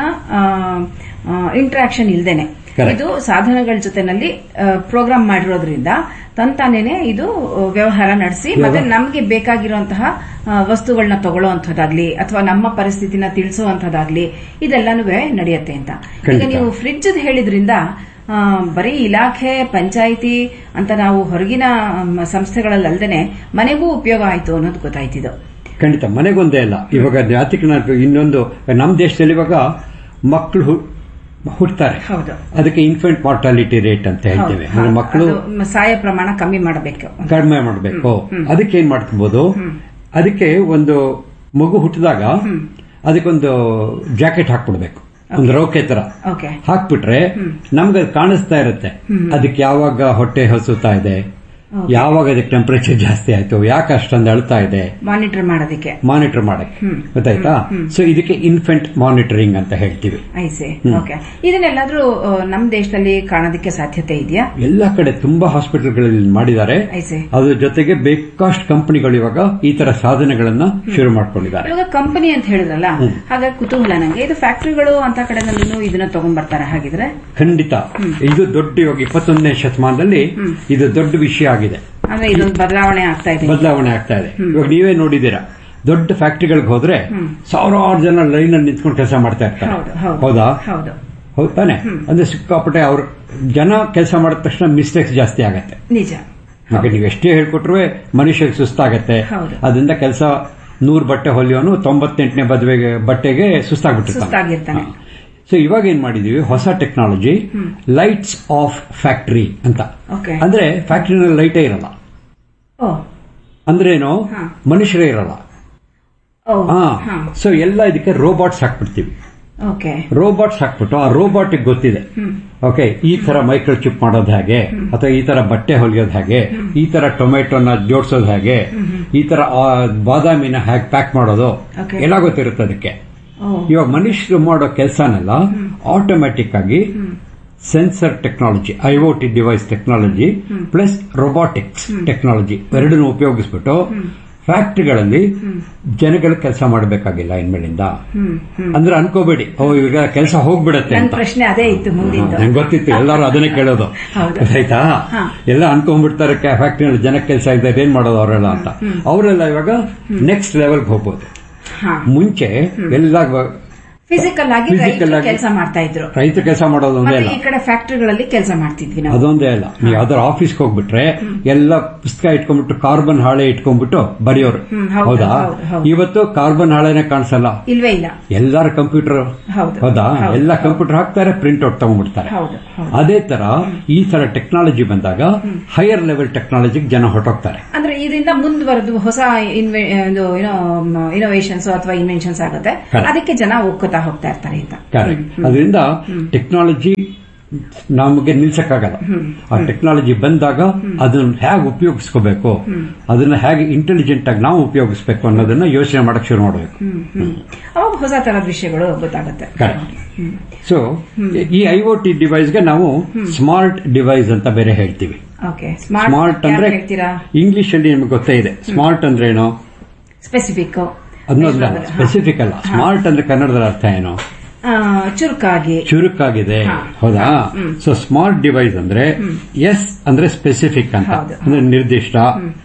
G: ಇಂಟ್ರಾಕ್ಷನ್ ಇಲ್ದೇನೆ
H: Correct.
G: ಇದು ಸಾಧನಗಳ ಜೊತೆನಲ್ಲಿ ಪ್ರೋಗ್ರಾಮ್ ಮಾಡಿರೋದ್ರಿಂದ ತಂತಾನೇನೆ ಇದು ಆ, ವ್ಯವಹಾರ ನಡೆಸಿ ಮತ್ತೆ ನಮ್ಗೆ ಬೇಕಾಗಿರುವಂತಹ ವಸ್ತುಗಳನ್ನ ತಗೊಳ್ಳೋವಂಥದ್ದಾಗ್ಲಿ ಅಥವಾ ನಮ್ಮ ಪರಿಸ್ಥಿತಿನ ತಿಳಿಸುವಂಥದ್ದಾಗ್ಲಿ ಇದೆಲ್ಲಾನು ನಡೆಯುತ್ತೆ ಅಂತ ಈಗ
H: ಖಂಡಿತ.
G: ನೀವು ಫ್ರಿಡ್ಜ್ ಹೇಳಿದ್ರಿಂದ ಆ, ಬರೀ ಇಲಾಖೆ ಪಂಚಾಯಿತಿ ಅಂತ ನಾವು ಹೊರಗಿನ ಮ್, ಸಂಸ್ಥೆಗಳಲ್ಲಿ ಅಲ್ದೇನೆ ಮನೆಗೂ ಉಪಯೋಗ ಆಯ್ತು ಅನ್ನೋದು ಗೊತ್ತಾಯ್ತಿದ್ದು
H: ಖಂಡಿತ ಮನೆಗೊಂದೇ ಅಲ್ಲ ಇವಾಗ ಜಾತಿಕ ಇನ್ನೊಂದು ನಮ್ಮ ದೇಶದಲ್ಲಿ ಇವಾಗ ಮಕ್ಕಳು ಹು- ಹುಟ್ತಾರೆ
G: ಹೌದು
H: ಅದಕ್ಕೆ ಇನ್ಫೆಂಟ್ ಮಾರ್ಟಾಲಿಟಿ ರೇಟ್ ಅಂತ ಹೇಳ್ತೇವೆ ಅಂದ್ರೆ
G: ಹೌದು.
H: ಮಕ್ಕಳು
G: ಅದು ಮ- ಸಾಯ ಪ್ರಮಾಣ ಕಮ್ಮಿ ಮಾಡಬೇಕು
H: ಕಡಿಮೆ ಮಾಡಬೇಕು ಅದಕ್ಕೆ ಏನ್ ಮಾಡ್ಕೋಬಹುದು ಅದಕ್ಕೆ ಒಂದು ಮಗು ಹುಟ್ಟಿದಾಗ ಅದಕ್ಕೊಂದು ಜಾಕೆಟ್ ಹಾಕ್ಬಿಡ್ಬೇಕು ಒಂದು ರೌಕೆ ತರ
G: ಓಕೆ
H: ಹಾಕ್ಬಿಟ್ರೆ ನಮ್ಗೆ ಅದು ಕಾಣಿಸ್ತಾ ಇರುತ್ತೆ ಅದಕ್ಕೆ ಯಾವಾಗ ಹೊಟ್ಟೆ ಹಸುತ್ತಾ ಇದೆ ಯಾವಾಗ ಅದಕ್ಕೆ ಟೆಂಪರೇಚರ್ ಜಾಸ್ತಿ ಆಯ್ತು ಯಾಕೆ ಅಷ್ಟೊಂದು ಅಳ್ತಾ ಇದೆ
G: ಮಾನಿಟರ್ ಮಾಡೋದಕ್ಕೆ
H: ಮಾನಿಟರ್ ಮಾಡಕ್ಕೆ ಗೊತ್ತಾಯ್ತಾ ಸೊ ಇದಕ್ಕೆ ಇನ್ಫೆಂಟ್ ಮಾನಿಟರಿಂಗ್ ಅಂತ ಹೇಳ್ತೀವಿ
G: ಐಸಿ ಓಕೆ ಇದನ್ನೆಲ್ಲಾದ್ರೂ ಆ, ನಮ್ ದೇಶದಲ್ಲಿ ಕಾಣೋದಕ್ಕೆ ಸಾಧ್ಯತೆ ಇದೆಯಾ
H: ಎಲ್ಲ ಕಡೆ ತುಂಬಾ ಹಾಸ್ಪಿಟಲ್ಗಳಲ್ಲಿ ಮಾಡಿದ್ದಾರೆ
G: ಐಸಿ
H: ಅದ್ರ ಜೊತೆಗೆ ಬೇಕಾಷ್ಟು ಕಂಪನಿಗಳು ಇವಾಗ ಈ ತರ ಸಾಧನೆಗಳನ್ನ ಶುರು ಮಾಡ್ಕೊಂಡಿದ್ದಾರೆ
G: ಇವಾಗ ಕಂಪನಿ ಅಂತ ಹೇಳಿದ್ರಲ್ಲ ಹಾಗಾಗಿ ಕುತೂಹಲ ನಂಗೆ ಇದು ಫ್ಯಾಕ್ಟರಿಗಳು ಅಂತ ಕಡೆನಲ್ಲೂ ಇದನ್ನ ತಗೊಂಡ್ಬರ್ತಾರೆ ಹಾಗಿದ್ರೆ
H: ಖಂಡಿತ ಇದು ದೊಡ್ಡ ಇವಾಗ ಇಪ್ಪತ್ತೊಂದನೇ ಶತಮಾನದಲ್ಲಿ ಇದು ದೊಡ್ಡ ವಿಷಯ ಆಗಿದೆ
G: ಅಂದ್ರೆ ಇದೊಂದು ಬದಲಾವಣೆ ಆಗ್ತಾ ಇದೆ
H: ಬದಲಾವಣೆ ಆಗ್ತಾ ಇದೆ ಇವಾಗ ನೀವೇ ನೋಡಿದ್ದೀರಾ ದೊಡ್ಡ ಫ್ಯಾಕ್ಟರಿಗಳಿಗೆ ಹೋದ್ರೆ ಸಾವಿರಾರು ಜನ ಲೈನ್ ಅಲ್ಲಿ ನಿಂತ್ಕೊಂಡು ಕೆಲಸ ಮಾಡ್ತಾ ಇರ್ತಾರೆ
G: ಹೌದು ಹೌದು
H: ಹೌದಾ
G: ಹೌದು
H: ಹೌದ್ ತಾನೆ ಅಂದ್ರೆ ಸಿಕ್ಕಾಪಟ್ಟೆ ಅವ್ರ ಜನ ಕೆಲಸ ಮಾಡಿದ ತಕ್ಷಣ ಮಿಸ್ಟೇಕ್ಸ್ ಜಾಸ್ತಿ ಆಗತ್ತೆ
G: ನಿಜ
H: ಈಗ ನೀವು ಎಷ್ಟೇ ಹೇಳ್ಕೊಟ್ರು ಮನುಷ್ಯಗೆ ಸುಸ್ತಾಗತ್ತೆ
G: ಹೌದು.
H: ಅದರಿಂದ ಕೆಲಸ ನೂರು ಬಟ್ಟೆ ಹೊಲಿಯೋನು ತೊಂಬತ್ತೆಂಟನೇ ಬದುವೆಗೆ ಬಟ್ಟೆಗೆ ಸುಸ್ತಾಗ್ಬಿಟ್ಟಿರ್ತಾನೆ
G: ಸುಸ್ತಾಗಿರ್ತಾನೆ.
H: ಸೊ ಇವಾಗ ಏನ್ ಮಾಡಿದೀವಿ ಹೊಸ ಟೆಕ್ನಾಲಜಿ ಲೈಟ್ಸ್ ಆಫ್ ಫ್ಯಾಕ್ಟರಿ ಅಂತ
G: Okay.
H: ಅಂದ್ರೆ ಫ್ಯಾಕ್ಟರಿನಲ್ಲಿ ಲೈಟೇ ಇರಲ್ಲ
G: ಓ
H: ಅಂದ್ರೇನು ಮನುಷ್ಯರೇ ಇರಲ್ಲ
G: ಓ
H: ಹಾ
G: ಹಾ
H: ಸೊ ಎಲ್ಲ ಇದಕ್ಕೆ ರೋಬೋಟ್ಸ್ ಹಾಕ್ಬಿಡ್ತೀವಿ
G: ಓಕೆ
H: ರೋಬೋಟ್ಸ್ ಹಾಕ್ಬಿಟ್ಟು ಆ ರೋಬೋಟಿಗೆ ಗೊತ್ತಿದೆ ಓಕೆ ಈ ತರ ಮೈಕ್ರೋ ಚಿಪ್ ಮಾಡೋದು ಹೇಗೆ ಅಥವಾ ಈ ತರ ಬಟ್ಟೆ ಹೊಲಿಯೋದು ಹೇಗೆ ಈ ತರ ಟೊಮೆಟೊನ ಜೋಡಿಸೋದು ಹೇಗೆ ಈ ತರ ಆ ಬಾದಾಮಿನ ಹೇಗೆ ಪ್ಯಾಕ್ ಮಾಡೋದು
G: Okay.
H: ಎಲ್ಲ ಗೊತ್ತಿರುತ್ತೆ ಅದಕ್ಕೆ
G: ಓ
H: ಇವಾಗ ಮನುಷ್ಯರು ಮಾಡೋ ಕೆಲಸನೆಲ್ಲ ಆಟೋಮ್ಯಾಟಿಕ್ ಆಗಿ sensor technology IOT device technology plus robotics technology ಎರಡನ್ನು ಉಪಯೋಗಿಸ್ಬಿಟ್ಟು ಫ್ಯಾಕ್ಟರಿಗಳಲ್ಲಿ ಜನಗಳು ಕೆಲಸ ಮಾಡಬೇಕಾಗಿಲ್ಲ ಇನ್ಮೇಲಿಂದ ಅಂದ್ರೆ ಅನ್ಕೋಬೇಡಿ ಓ ಈಗ ಕೆಲಸ ಹೋಗ್ಬಿಡತ್ತೆ
G: ನನ್
H: ಅಂತ
G: ಪ್ರಶ್ನೆ ಅದೇ ಇತ್ತು ಮುಂದಿಂದು
H: ನಂಗೆ ಗೊತ್ತಿತ್ತು ಎಲ್ಲರೂ ಅದನ್ನೇ ಕೇಳೋದು
G: ಹೌದು.
H: ಆಯ್ತಾ ಎಲ್ಲ ಅನ್ಕೊಂಡ್ಬಿಡ್ತಾರೆ ಫ್ಯಾಕ್ಟ್ರಿನಲ್ಲಿ ಜನಕ್ಕೆ ಕೆಲಸ ಇದೆ ಏನ್ ಮಾಡೋದು ಅವರೆಲ್ಲ ಅಂತ ಅವರೆಲ್ಲ ಇವಾಗ ನೆಕ್ಸ್ಟ್ ಲೆವೆಲ್ಗೆ ಹೋಗ್ಬೋದು
G: ಹಾ
H: ಮುಂಚೆ ಎಲ್ಲ
G: ಫಿಸಿಕಲ್ ಆಗಿ
H: Physical ಆಗಿ-
G: ಕೆಲಸ ಮಾಡ್ತಾ ಇದ್ರು
H: ರೈತ ಕೆಲಸ ಮಾಡೋದು ಒಂದೇ
G: ಮತ್ತೆ
H: ಅಲ್ಲ
G: ಈ ಕಡೆ ಫ್ಯಾಕ್ಟರಿಗಳಲ್ಲಿ ಕೆಲಸ ಮಾಡ್ತಿದ್ವಿ ನಾವು
H: ಅದೊಂದೇ ಅಲ್ಲ ನೀವು ಯಾವ್ದಾರು ಆಫೀಸ್ಗೆ ಹೋಗ್ಬಿಟ್ರೆ ಎಲ್ಲ ಪುಸ್ತಕ ಇಟ್ಕೊಂಡ್ಬಿಟ್ಟು ಕಾರ್ಬನ್ ಹಾಳೆ ಇಟ್ಕೊಂಡ್ಬಿಟ್ಟು ಬರೆಯೋರು
G: ಹ್ಮ್, ಹೌದು,
H: ಹೌದಾ
G: ಹೌದು, ಹೌದು.
H: ಇವತ್ತು ಕಾರ್ಬನ್ ಹಾಳೆನೆ ಕಾಣಿಸಲ್ಲ
G: ಇಲ್ವೇ ಇಲ್ಲ
H: ಎಲ್ಲಾರ ಕಂಪ್ಯೂಟರ್
G: ಹೌದು,
H: ಹೌದಾ
G: ಹೌದು,
H: ಎಲ್ಲ ಕಂಪ್ಯೂಟರ್ ಹಾಕ್ತಾರೆ ಪ್ರಿಂಟ್ ಔಟ್ ತಗೊಂಡ್ಬಿಡ್ತಾರೆ
G: ಹೌದು ಹೌದು
H: ಅದೇ ತರ ಈ ತರ ಟೆಕ್ನಾಲಜಿ ಬಂದಾಗ ಹೈಯರ್ ಲೆವೆಲ್ ಟೆಕ್ನಾಲಜಿಗೆ ಜನ ಹೊರಟೋಗ್ತಾರೆ
G: ಅಂದ್ರೆ ಇದರಿಂದ ಮುಂದುವರೆದು ಹೊಸ ಇನ್ವೆ- ಇದು ಏನೋ ಇನೋವೇಷನ್ಸ್ ಅಥವಾ ಇನ್ವೆನ್ಷನ್ಸ್ ಆಗುತ್ತೆ
H: Correct.
G: ಅದಕ್ಕೆ ಜನ ಒಕ್ಕುತ್ತಾ ಹೋಗ್ತಾ ಇರ್ತಾರೆ ಅಂತ
H: ಕರೆಕ್ಟ್ ಅದರಿಂದ ಟೆಕ್ನಾಲಜಿ ನಮಗೆ ನಿಲ್ಸಕ್ಕಾಗಲ್ಲ ಆ ಟೆಕ್ನಾಲಜಿ ಬಂದಾಗ ಅದನ್ನ ಹೇಗೆ ಉಪಯೋಗಿಸ್ಕೋಬೇಕು ಅದನ್ನ ಹೇಗೆ ಇಂಟೆಲಿಜೆಂಟ್ ಆಗಿ ನಾವು ಉಪಯೋಗಿಸ್ಬೇಕು ಅನ್ನೋದನ್ನ ಯೋಚನೆ ಮಾಡಕ್ ಶುರು ಮಾಡಬೇಕು
G: ಅವಾಗ ಹೊಸ ತರದ ವಿಷಯಗಳು ಗೊತ್ತಾಗುತ್ತೆ
H: ಕರೆಕ್ಟ್ ಸೊ ಈ ಐ ಒ ಟಿ ಡಿವೈಸ್ಗೆ ನಾವು ಸ್ಮಾರ್ಟ್ ಡಿವೈಸ್ ಅಂತ ಬೇರೆ ಹೇಳ್ತೀವಿ
G: ಓಕೆ
H: ಸ್ಮಾರ್ಟ್
G: ಸ್ಮಾರ್ಟ್
H: ಅಂದ್ರೆ
G: ಹೇಳ್ತೀರಾ
H: ಇಂಗ್ಲಿಷ್ ಅಲ್ಲಿ ನಿಮ್ಗೆ ಗೊತ್ತೇ ಇದೆ ಸ್ಮಾರ್ಟ್ ಅಂದ್ರೆ ಏನು
G: ಸ್ಪೆಸಿಫಿಕ್
H: ಅದನ್ನೊಂದಲ್ಲ ಸ್ಪೆಸಿಫಿಕ್ ಅಲ್ಲ ಸ್ಮಾರ್ಟ್ ಅಂದ್ರೆ ಕನ್ನಡದ ಅರ್ಥ ಏನು
G: ಚುರುಕಾಗಿ
H: ಚುರುಕಾಗಿದೆ ಹೌದಾ ಸೊ ಸ್ಮಾರ್ಟ್ ಡಿವೈಸ್ ಅಂದ್ರೆ ಎಸ್ ಅಂದ್ರೆ ಸ್ಪೆಸಿಫಿಕ್ ಅಂತ
G: ಹೌದು.
H: ಅಂದ್ರೆ ನಿರ್ದಿಷ್ಟ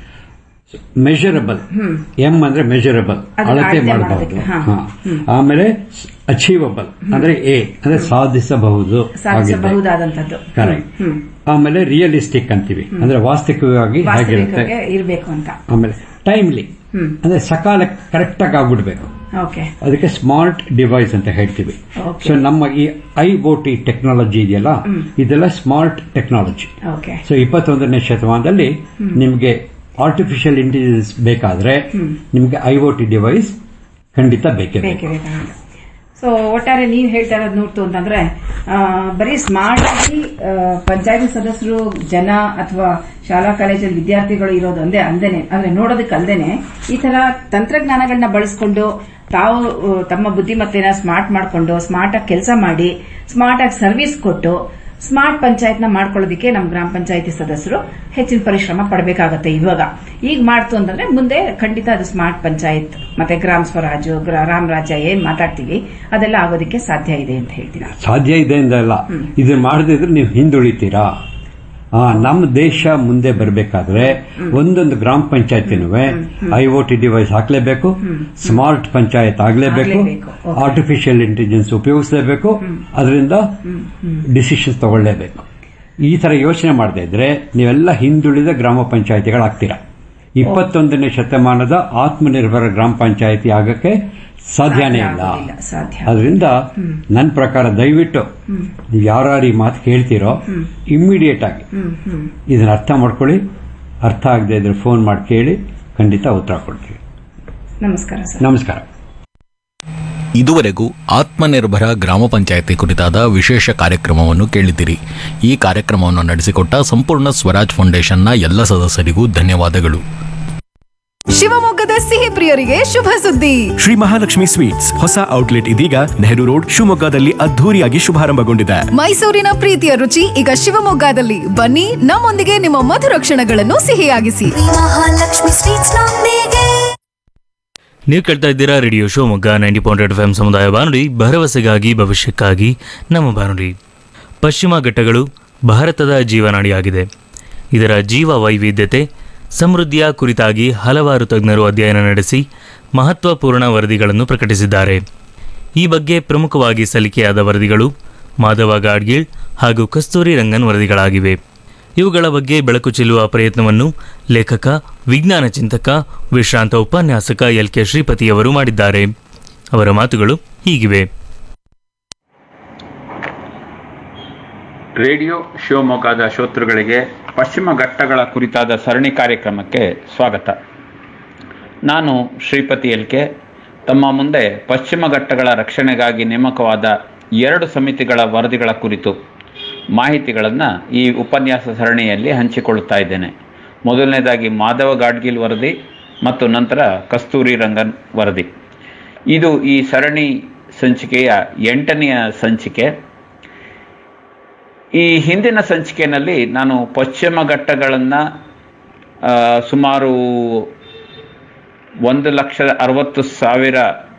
H: ಮೆಜರಬಲ್ ಎಂ ಅಂದ್ರೆ ಮೆಜರಬಲ್
G: ಅದನ್ನ
H: ಅಳತೆ
G: ಅಳತೆ
H: ಮಾಡಬಹುದು
G: ಮಾಡೋದಕ್ಕೆ, ಹಾ.
H: ಹಾ. ಆಮೇಲೆ ಅಚೀವಬಲ್ ಅಂದ್ರೆ ಎ ಅಂದ್ರೆ ಸಾಧಿಸಬಹುದು
G: ಸಾಧಿಸಬಹುದಾದಂತದ್ದು
H: ಕರೆಕ್ಟ್ ಆಮೇಲೆ ರಿಯಲಿಸ್ಟಿಕ್ ಅಂತೀವಿ ಅಂದ್ರೆ ವಾಸ್ತವಿಕವಾಗಿ ಹೇಗಿರುತ್ತೆ
G: ವಾಸ್ತವಿಕವಾಗಿ ಇರಬೇಕು ಅಂತ
H: ಆಮೇಲೆ ಟೈಮ್ಲಿ ಅಂದ್ರೆ ಸಕಾಲ ಕರೆಕ್ಟ್ ಆಗಿ ಆಗ್ಬಿಡ್ಬೇಕು
G: ಓಕೆ
H: ಅದಕ್ಕೆ ಸ್ಮಾರ್ಟ್ ಡಿವೈಸ್ ಅಂತ ಹೇಳ್ತೀವಿ
G: Okay.
H: ಸೊ ನಮ್ಮ ಈ ಐ ಓ ಟಿ ಟೆಕ್ನಾಲಜಿ ಇದೆಯಲ್ಲ ಇದೆಲ್ಲ ಸ್ಮಾರ್ಟ್ ಟೆಕ್ನಾಲಜಿ
G: ಓಕೆ
H: ಸೊ ಇಪ್ಪತ್ತೊಂದನೇ ಶತಮಾನದಲ್ಲಿ ನಿಮಗೆ ಆರ್ಟಿಫಿಷಿಯಲ್ ಇಂಟೆಲಿಜೆನ್ಸ್ ಬೇಕಾದ್ರೆ ನಿಮಗೆ ಐ ಓ ಟಿ ಡಿವೈಸ್ ಖಂಡಿತ ಬೇಕೇ ಬೇಕು
G: ಬೇಕೇ ಬೇಕಾಗುತ್ತೆ ಸೊ ಒಟ್ಟಾರೆ ನೀವು ಹೇಳ್ತಾ ಇರೋದು ನೋಡ್ತು ಅಂತಂದ್ರೆ ಆ, ಬರೀ ಸ್ಮಾರ್ಟ್ ಆಗಿ ಆ, ಪಂಚಾಯತಿ ಸದಸ್ಯರು ಜನ ಅಥವಾ ಶಾಲಾ ಕಾಲೇಜಲ್ಲಿ ವಿದ್ಯಾರ್ಥಿಗಳು ಇರೋದು ಒಂದೇ ಅಲ್ದೇನೆ ಅಂದ್ರೆ ನೋಡೋದಕ್ಕೆ ಅಲ್ದೇನೆ ಈ ತರ ತಂತ್ರಜ್ಞಾನಗಳನ್ನ ಬಳಸ್ಕೊಂಡು ತಾವು ಆ, ತಮ್ಮ ಬುದ್ಧಿಮತ್ತೆನ ಸ್ಮಾರ್ಟ್ ಮಾಡ್ಕೊಂಡು ಸ್ಮಾರ್ಟ್ ಆಗಿ ಕೆಲಸ ಮಾಡಿ ಸ್ಮಾರ್ಟ್ ಆಗಿ ಸರ್ವಿಸ್ ಕೊಟ್ಟು ಸ್ಮಾರ್ಟ್ ಪಂಚಾಯತ್ನ ಮಾಡ್ಕೊಳ್ಳೋದಕ್ಕೆ ನಮ್ಮ ಗ್ರಾಮ ಪಂಚಾಯತಿ ಸದಸ್ಯರು ಹೆಚ್ಚಿನ ಪರಿಶ್ರಮ ಪಡಬೇಕಾಗತ್ತೆ ಇವಾಗ ಈಗ ಮಾಡ್ತು ಅಂತಂದ್ರೆ ಮುಂದೆ ಖಂಡಿತ ಅದು ಸ್ಮಾರ್ಟ್ ಪಂಚಾಯತ್ ಮತ್ತೆ ಗ್ರಾಮ ಸ್ವರಾಜ್ ಗ್ರ- ರಾಮ್ ರಾಜ್ಯ ಏನ್ ಮಾತಾಡ್ತೀವಿ ಅದೆಲ್ಲ ಆಗೋದಕ್ಕೆ ಸಾಧ್ಯ ಇದೆ ಅಂತ ಹೇಳ್ತೀನಿ
H: ಸಾಧ್ಯ ಇದೆ ಅಂದಲ್ಲ ಇದನ್ನ ಮಾಡದಿದ್ರೆ ನೀವು ಹಿಂದುಳಿತೀರಾ ಆ, ನಮ್ಮ ದೇಶ ಮುಂದೆ ಬರಬೇಕಾದ್ರೆ ಒಂದೊಂದು ಗ್ರಾಮ ಪಂಚಾಯತಿನೂ ಐ ಓ ಟಿ ಡಿವೈಸ್ ಹಾಕ್ಲೇಬೇಕು ಸ್ಮಾರ್ಟ್ ಪಂಚಾಯತ್ ಆಗ್ಲೇಬೇಕು
G: ಆಗ್ಲೇಬೇಕು. Okay.
H: ಆರ್ಟಿಫಿಷಿಯಲ್ ಇಂಟೆಲಿಜೆನ್ಸ್ ಉಪಯೋಗಿಸಲೇಬೇಕು ಅದರಿಂದ ಡಿಸಿಷನ್ಸ್ ತಗೊಳ್ಳೇಬೇಕು ಈ ತರ ಯೋಚನೆ ಮಾಡದೇ ಇದ್ರೆ ನೀವೆಲ್ಲ ಹಿಂದುಳಿದ ಗ್ರಾಮ ಪಂಚಾಯತಿಗಳಾಗ್ತೀರಾ ಇಪ್ಪತ್ತೊಂದನೇ ಶತಮಾನದ ಆತ್ಮನಿರ್ಭರ ಗ್ರಾಮ ಪಂಚಾಯತಿ ಆಗಕ್ಕೆ ಸಾಧ್ಯನೇ ಇಲ್ಲ
G: ಆಗೋದಿಲ್ಲ, ಸಾಧ್ಯ
H: ಅದರಿಂದ ನನ್ನ ಪ್ರಕಾರ ದಯವಿಟ್ಟು ನೀವು ಯಾರು ಈ ಮಾತು ಕೇಳ್ತೀರೋ ಇಮ್ಮಿಡಿಯೇಟ್ ಆಗಿ ಇದನ್ನ ಅರ್ಥ ಮಾಡ್ಕೊಳ್ಳಿ ಅರ್ಥ ಆಗದೆ ಇದ್ರೆ ಫೋನ್ ಮಾಡಿ ಕೇಳಿ ಖಂಡಿತ ಉತ್ತರ ಕೊಡ್ತೀವಿ
G: ನಮಸ್ಕಾರ ಸರ್
H: ನಮಸ್ಕಾರ
F: ಇದುವರೆಗೂ ಆತ್ಮನಿರ್ಭರ ಗ್ರಾಮ ಪಂಚಾಯತಿ ಕುರಿತಾದ ವಿಶೇಷ ಕಾರ್ಯಕ್ರಮವನ್ನು ಕೇಳಿದಿರಿ ಈ ಕಾರ್ಯಕ್ರಮವನ್ನು ನಡೆಸಿಕೊಟ್ಟ ಸಂಪೂರ್ಣ ಸ್ವರಾಜ್ ಫೌಂಡೇಶನ್ನ ಎಲ್ಲ ಸದಸ್ಯರಿಗೂ ಧನ್ಯವಾದಗಳು
I: ಶಿವಮೊಗ್ಗದ ಸಿಹಿ ಪ್ರಿಯರಿಗೆ ಶುಭ ಸುದ್ದಿ
J: ಶ್ರೀ ಮಹಾಲಕ್ಷ್ಮಿ ಸ್ವೀಟ್ಸ್ ಹೊಸ ಔಟ್ಲೆಟ್ ಇದೀಗ ನೆಹರು ರೋಡ್ ಶಿವಮೊಗ್ಗದಲ್ಲಿ ಅದ್ಧೂರಿಯಾಗಿ ಶುಭಾರಂಭಗೊಂಡಿದೆ
I: ಮೈಸೂರಿನ ಪ್ರೀತಿಯ ರುಚಿ ಈಗ ಶಿವಮೊಗ್ಗದಲ್ಲಿ ಬನ್ನಿ ನಮ್ಮೊಂದಿಗೆ ನಿಮ್ಮ ಮಧುರ ಕ್ಷಣಗಳನ್ನು ಸಿಹಿಯಾಗಿಸಿ
C: ನೀವು ಕೇಳ್ತಾ ಇದ್ದೀರಾ radio Shivamogga ninety point eight F M ಸಮುದಾಯ ಬಾನುಲಿ ಭರವಸೆಗಾಗಿ ಭವಿಷ್ಯಕ್ಕಾಗಿ ನಮ್ಮ ಬಾನುಲಿ ಪಶ್ಚಿಮ ಘಟ್ಟಗಳು ಭಾರತದ ಜೀವನಾಡಿಯಾಗಿದೆ ಇದರ ಜೀವ ವೈವಿಧ್ಯತೆ ಸಮೃದ್ಧಿಯ ಕುರಿತಾಗಿ ಹಲವಾರು ತಜ್ಞರು ಅಧ್ಯಯನ ನಡೆಸಿ ಮಹತ್ವಪೂರ್ಣ ವರದಿಗಳನ್ನು ಪ್ರಕಟಿಸಿದ್ದಾರೆ ಈ ಬಗ್ಗೆ ಪ್ರಮುಖವಾಗಿ ಸಲ್ಲಿಕೆಯಾದ ವರದಿಗಳು ಮಾಧವ ಗಾಡ್ಗೀಳ್ ಹಾಗೂ ಕಸ್ತೂರಿ ರಂಗನ್ ವರದಿಗಳಾಗಿವೆ ಇವುಗಳ ಬಗ್ಗೆ ಬೆಳಕು ಚೆಲ್ಲುವ ಪ್ರಯತ್ನವನ್ನು ಲೇಖಕ ವಿಜ್ಞಾನ ಚಿಂತಕ ವಿಶ್ರಾಂತ ಉಪನ್ಯಾಸಕ ಎಲ್ ಕೆ ಶ್ರೀಪತಿಯವರು ಮಾಡಿದ್ದಾರೆ ಅವರ ಮಾತುಗಳು ಹೀಗಿವೆ
K: ರೇಡಿಯೋ ಶಿವಮೊಗ್ಗದ ಶ್ರೋತೃಗಳಿಗೆ ಪಶ್ಚಿಮ ಘಟ್ಟಗಳ ಕುರಿತಾದ ಸರಣಿ ಕಾರ್ಯಕ್ರಮಕ್ಕೆ ಸ್ವಾಗತ ನಾನು ಶ್ರೀಪತಿ ಎಲ್ಕೆ ತಮ್ಮ ಮುಂದೆ ಪಶ್ಚಿಮ ಘಟ್ಟಗಳ ರಕ್ಷಣೆಗಾಗಿ ನೇಮಕವಾದ ಎರಡು ಸಮಿತಿಗಳ ವರದಿಗಳ ಕುರಿತು ಮಾಹಿತಿಗಳನ್ನು ಈ ಉಪನ್ಯಾಸ ಸರಣಿಯಲ್ಲಿ ಹಂಚಿಕೊಳ್ಳುತ್ತಾ ಇದ್ದೇನೆ ಮೊದಲನೇದಾಗಿ ಮಾಧವ ಗಾಡ್ಗಿಲ್ ವರದಿ ಮತ್ತು ನಂತರ ಕಸ್ತೂರಿ ರಂಗನ್ ವರದಿ ಇದು ಈ ಸರಣಿ ಸಂಚಿಕೆಯ ಎಂಟನೆಯ ಸಂಚಿಕೆ ಈ ಹಿಂದಿನ ಸಂಚಿಕೆಯಲ್ಲಿ ನಾನು ಪಶ್ಚಿಮ ಘಟ್ಟಗಳನ್ನು ಸುಮಾರು ಒಂದು ಲಕ್ಷದ ಅರವತ್ತು ಸಾವಿರ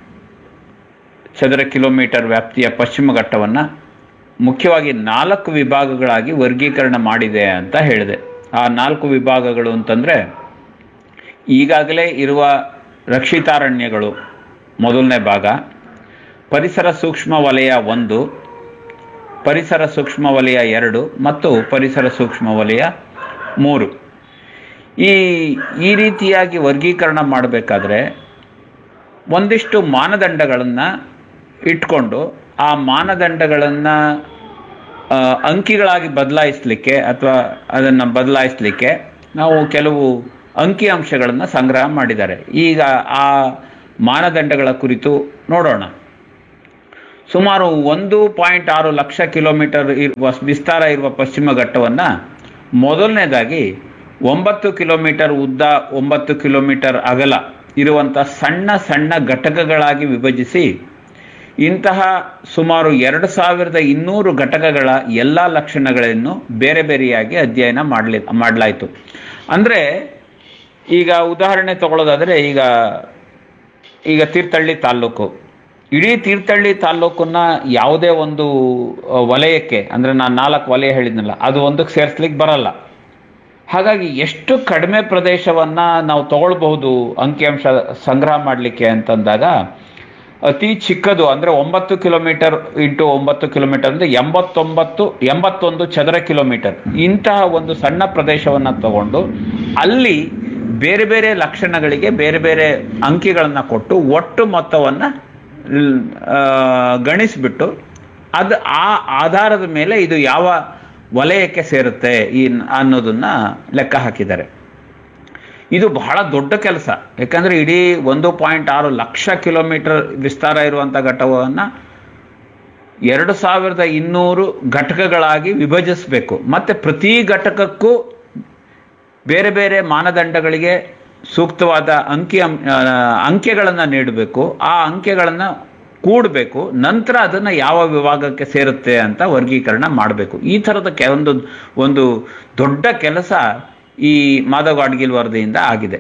K: ಚದರ ಕಿಲೋಮೀಟರ್ ವ್ಯಾಪ್ತಿಯ ಪಶ್ಚಿಮ ಘಟ್ಟವನ್ನು ಮುಖ್ಯವಾಗಿ ನಾಲ್ಕು ವಿಭಾಗಗಳಾಗಿ ವರ್ಗೀಕರಣ ಮಾಡಿದೆ ಅಂತ ಹೇಳಿದೆ ಆ ನಾಲ್ಕು ವಿಭಾಗಗಳು ಅಂತಂದರೆ ಈಗಾಗಲೇ ಇರುವ ರಕ್ಷಿತಾರಣ್ಯಗಳು ಮೊದಲನೇ ಭಾಗ ಪರಿಸರ ಸೂಕ್ಷ್ಮ ವಲಯ ಒಂದು ಪರಿಸರ ಸೂಕ್ಷ್ಮ ವಲಯ ಎರಡು ಮತ್ತು ಪರಿಸರ ಸೂಕ್ಷ್ಮ ವಲಯ ಮೂರು ಈ ಈ ರೀತಿಯಾಗಿ ವರ್ಗೀಕರಣ ಮಾಡಬೇಕಾದ್ರೆ ಒಂದಿಷ್ಟು ಮಾನದಂಡಗಳನ್ನು ಇಟ್ಕೊಂಡು ಆ ಮಾನದಂಡಗಳನ್ನು ಅಂಕಿಗಳಾಗಿ ಬದಲಾಯಿಸಲಿಕ್ಕೆ ಅಥವಾ ಅದನ್ನು ಬದಲಾಯಿಸಲಿಕ್ಕೆ ನಾವು ಕೆಲವು ಅಂಕಿ ಅಂಶಗಳನ್ನು ಸಂಗ್ರಹ ಮಾಡಿದ್ದಾರೆ ಈಗ ಆ ಮಾನದಂಡಗಳ ಕುರಿತು ನೋಡೋಣ ಸುಮಾರು ಒಂದು ಪಾಯಿಂಟ್ ಆರು ಲಕ್ಷ ಕಿಲೋಮೀಟರ್ ಇರುವ ವಿಸ್ತಾರ ಇರುವ ಪಶ್ಚಿಮ ಘಟ್ಟವನ್ನು ಮೊದಲನೇದಾಗಿ ಒಂಬತ್ತು ಕಿಲೋಮೀಟರ್ ಉದ್ದ ಒಂಬತ್ತು ಕಿಲೋಮೀಟರ್ ಅಗಲ ಇರುವಂಥ ಸಣ್ಣ ಸಣ್ಣ ಘಟಕಗಳಾಗಿ ವಿಭಜಿಸಿ ಇಂತಹ ಸುಮಾರು ಎರಡು ಸಾವಿರದ ಇನ್ನೂರು ಘಟಕಗಳ ಎಲ್ಲ ಲಕ್ಷಣಗಳನ್ನು ಬೇರೆ ಬೇರೆಯಾಗಿ ಅಧ್ಯಯನ ಮಾಡಲಿ ಮಾಡಲಾಯಿತು ಅಂದರೆ ಈಗ ಉದಾಹರಣೆ ತಗೊಳ್ಳೋದಾದರೆ ಈಗ ಈಗ ತೀರ್ಥಹಳ್ಳಿ ತಾಲ್ಲೂಕು ಇಡೀ ತೀರ್ಥಹಳ್ಳಿ ತಾಲ್ಲೂಕನ್ನ ಯಾವುದೇ ಒಂದು ವಲಯಕ್ಕೆ ಅಂದರೆ ನಾನು ನಾಲ್ಕು ವಲಯ ಹೇಳಿದ್ನಲ್ಲ ಅದು ಒಂದಕ್ಕೆ ಸೇರಿಸ್ಲಿಕ್ಕೆ ಬರಲ್ಲ ಹಾಗಾಗಿ ಎಷ್ಟು ಕಡಿಮೆ ಪ್ರದೇಶವನ್ನು ನಾವು ತಗೊಳ್ಬಹುದು ಅಂಕಿಅಂಶ ಸಂಗ್ರಹ ಮಾಡಲಿಕ್ಕೆ ಅಂತಂದಾಗ ಅತಿ ಚಿಕ್ಕದು ಅಂದರೆ ಒಂಬತ್ತು ಕಿಲೋಮೀಟರ್ ಇಂಟು ಒಂಬತ್ತು ಕಿಲೋಮೀಟರ್ ಅಂದರೆ ಎಂಬತ್ತೊಂಬತ್ತು ಎಂಬತ್ತೊಂದು ಚದರ ಕಿಲೋಮೀಟರ್ ಇಂತಹ ಒಂದು ಸಣ್ಣ ಪ್ರದೇಶವನ್ನು ತಗೊಂಡು ಅಲ್ಲಿ ಬೇರೆ ಬೇರೆ ಲಕ್ಷಣಗಳಿಗೆ ಬೇರೆ ಬೇರೆ ಅಂಕಿಗಳನ್ನು ಕೊಟ್ಟು ಒಟ್ಟು ಮೊತ್ತವನ್ನು ಗಣಿಸ್ಬಿಟ್ಟು ಅದು ಆ ಆಧಾರದ ಮೇಲೆ ಇದು ಯಾವ ವಲಯಕ್ಕೆ ಸೇರುತ್ತೆ ಈ ಅನ್ನೋದನ್ನ ಲೆಕ್ಕ ಹಾಕಿದ್ದಾರೆ ಇದು ಬಹಳ ದೊಡ್ಡ ಕೆಲಸ ಯಾಕಂದ್ರೆ ಇಡೀ ಒಂದು ಪಾಯಿಂಟ್ ಆರು ಲಕ್ಷ ಕಿಲೋಮೀಟರ್ ವಿಸ್ತಾರ ಇರುವಂಥ ಘಟಕವನ್ನು ಎರಡು ಸಾವಿರದ ಇನ್ನೂರು ಘಟಕಗಳಾಗಿ ವಿಭಜಿಸಬೇಕು ಮತ್ತೆ ಪ್ರತಿ ಘಟಕಕ್ಕೂ ಬೇರೆ ಬೇರೆ ಮಾನದಂಡಗಳಿಗೆ ಸೂಕ್ತವಾದ ಅಂಕಿ ಅಂಕೆಗಳನ್ನು ನೀಡಬೇಕು ಆ ಅಂಕೆಗಳನ್ನು ಕೂಡಬೇಕು ನಂತರ ಅದನ್ನು ಯಾವ ವಿಭಾಗಕ್ಕೆ ಸೇರುತ್ತೆ ಅಂತ ವರ್ಗೀಕರಣ ಮಾಡಬೇಕು ಈ ಥರದ ಕೆ ಒಂದು ಒಂದು ದೊಡ್ಡ ಕೆಲಸ ಈ ಮಾಧವ್ ಗಾಡ್ಗಿಲ್ ವರದಿಯಿಂದ ಆಗಿದೆ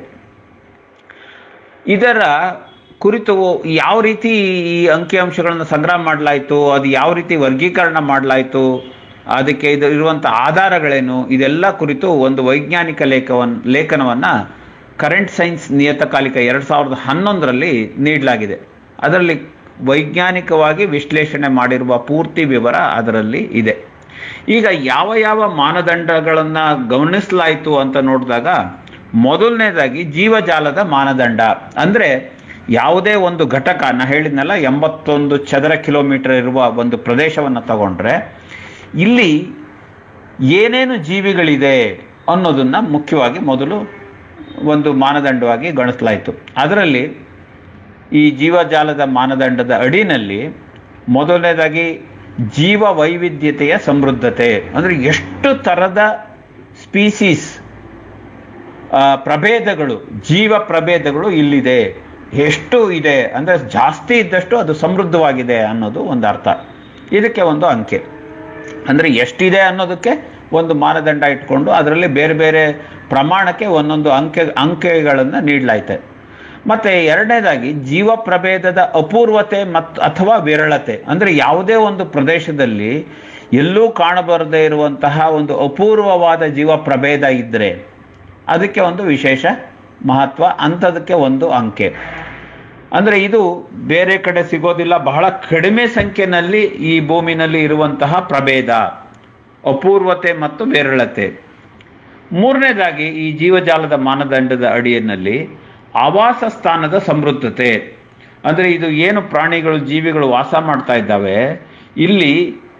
K: ಇದರ ಕುರಿತು ಯಾವ ರೀತಿ ಈ ಅಂಕಿಅಂಶಗಳನ್ನು ಸಂಗ್ರಹ ಮಾಡಲಾಯಿತು ಅದು ಯಾವ ರೀತಿ ವರ್ಗೀಕರಣ ಮಾಡಲಾಯಿತು ಅದಕ್ಕೆ ಇದು ಇರುವಂಥ ಆಧಾರಗಳೇನು ಇದೆಲ್ಲ ಕುರಿತು ಒಂದು ವೈಜ್ಞಾನಿಕ ಲೇಖವನ್ ಲೇಖನವನ್ನು ಕರೆಂಟ್ ಸೈನ್ಸ್ ನಿಯತಕಾಲಿಕ ಎರಡು ಸಾವಿರದ ಹನ್ನೊಂದರಲ್ಲಿ ನೀಡಲಾಗಿದೆ ಅದರಲ್ಲಿ ವೈಜ್ಞಾನಿಕವಾಗಿ ವಿಶ್ಲೇಷಣೆ ಮಾಡಿರುವ ಪೂರ್ತಿ ವಿವರ ಅದರಲ್ಲಿ ಇದೆ ಈಗ ಯಾವ ಯಾವ ಮಾನದಂಡಗಳನ್ನು ಗಮನಿಸಲಾಯಿತು ಅಂತ ನೋಡಿದಾಗ ಮೊದಲನೇದಾಗಿ ಜೀವಜಾಲದ ಮಾನದಂಡ ಅಂದರೆ ಯಾವುದೇ ಒಂದು ಘಟಕ ನಾ ಹೇಳಿದ್ನಲ್ಲ ಎಂಬತ್ತೊಂದು ಚದರ ಕಿಲೋಮೀಟರ್ ಇರುವ ಒಂದು ಪ್ರದೇಶವನ್ನು ತಗೊಂಡ್ರೆ ಇಲ್ಲಿ ಏನೇನು ಜೀವಿಗಳಿದೆ ಅನ್ನೋದನ್ನ ಮುಖ್ಯವಾಗಿ ಮೊದಲು ಒಂದು ಮಾನದಂಡವಾಗಿ ಗಣಿಸಲಾಯಿತು ಅದರಲ್ಲಿ ಈ ಜೀವಜಾಲದ ಮಾನದಂಡದ ಅಡಿನಲ್ಲಿ ಮೊದಲನೇದಾಗಿ ಜೀವ ವೈವಿಧ್ಯತೆಯ ಸಮೃದ್ಧತೆ ಅಂದರೆ ಎಷ್ಟು ಥರದ ಸ್ಪೀಸೀಸ್ ಪ್ರಭೇದಗಳು ಜೀವ ಪ್ರಭೇದಗಳು ಇಲ್ಲಿದೆ ಎಷ್ಟು ಇದೆ ಅಂದರೆ ಜಾಸ್ತಿ ಇದ್ದಷ್ಟು ಅದು ಸಮೃದ್ಧವಾಗಿದೆ ಅನ್ನೋದು ಒಂದು ಅರ್ಥ ಇದಕ್ಕೆ ಒಂದು ಅಂಕೆ ಅಂದರೆ ಎಷ್ಟಿದೆ ಅನ್ನೋದಕ್ಕೆ ಒಂದು ಮಾನದಂಡ ಇಟ್ಕೊಂಡು ಅದರಲ್ಲಿ ಬೇರೆ ಬೇರೆ ಪ್ರಮಾಣಕ್ಕೆ ಒಂದೊಂದು ಅಂಕೆ ಅಂಕೆಗಳನ್ನು ನೀಡಲಾಯ್ತೆ ಮತ್ತೆ ಎರಡನೇದಾಗಿ ಜೀವ ಪ್ರಭೇದದ ಅಪೂರ್ವತೆ ಮತ್ತು ಅಥವಾ ವಿರಳತೆ ಅಂದರೆ ಯಾವುದೇ ಒಂದು ಪ್ರದೇಶದಲ್ಲಿ ಎಲ್ಲೂ ಕಾಣಬರದೇ ಇರುವಂತಹ ಒಂದು ಅಪೂರ್ವವಾದ ಜೀವ ಪ್ರಭೇದ ಇದ್ದರೆ ಅದಕ್ಕೆ ಒಂದು ವಿಶೇಷ ಮಹತ್ವ ಅಂಥದಕ್ಕೆ ಒಂದು ಅಂಕೆ ಅಂದರೆ ಇದು ಬೇರೆ ಕಡೆ ಸಿಗೋದಿಲ್ಲ ಬಹಳ ಕಡಿಮೆ ಸಂಖ್ಯೆಯಲ್ಲಿ ಈ ಭೂಮಿನಲ್ಲಿ ಇರುವಂತಹ ಪ್ರಭೇದ ಅಪೂರ್ವತೆ ಮತ್ತು ವಿರಳತೆ ಮೂರನೇದಾಗಿ ಈ ಜೀವಜಾಲದ ಮಾನದಂಡದ ಅಡಿಯಲ್ಲಿ ಆವಾಸ ಸ್ಥಾನದ ಸಮೃದ್ಧತೆ ಅಂದರೆ ಇದು ಏನು ಪ್ರಾಣಿಗಳು ಜೀವಿಗಳು ವಾಸ ಮಾಡ್ತಾ ಇದ್ದಾವೆ ಇಲ್ಲಿ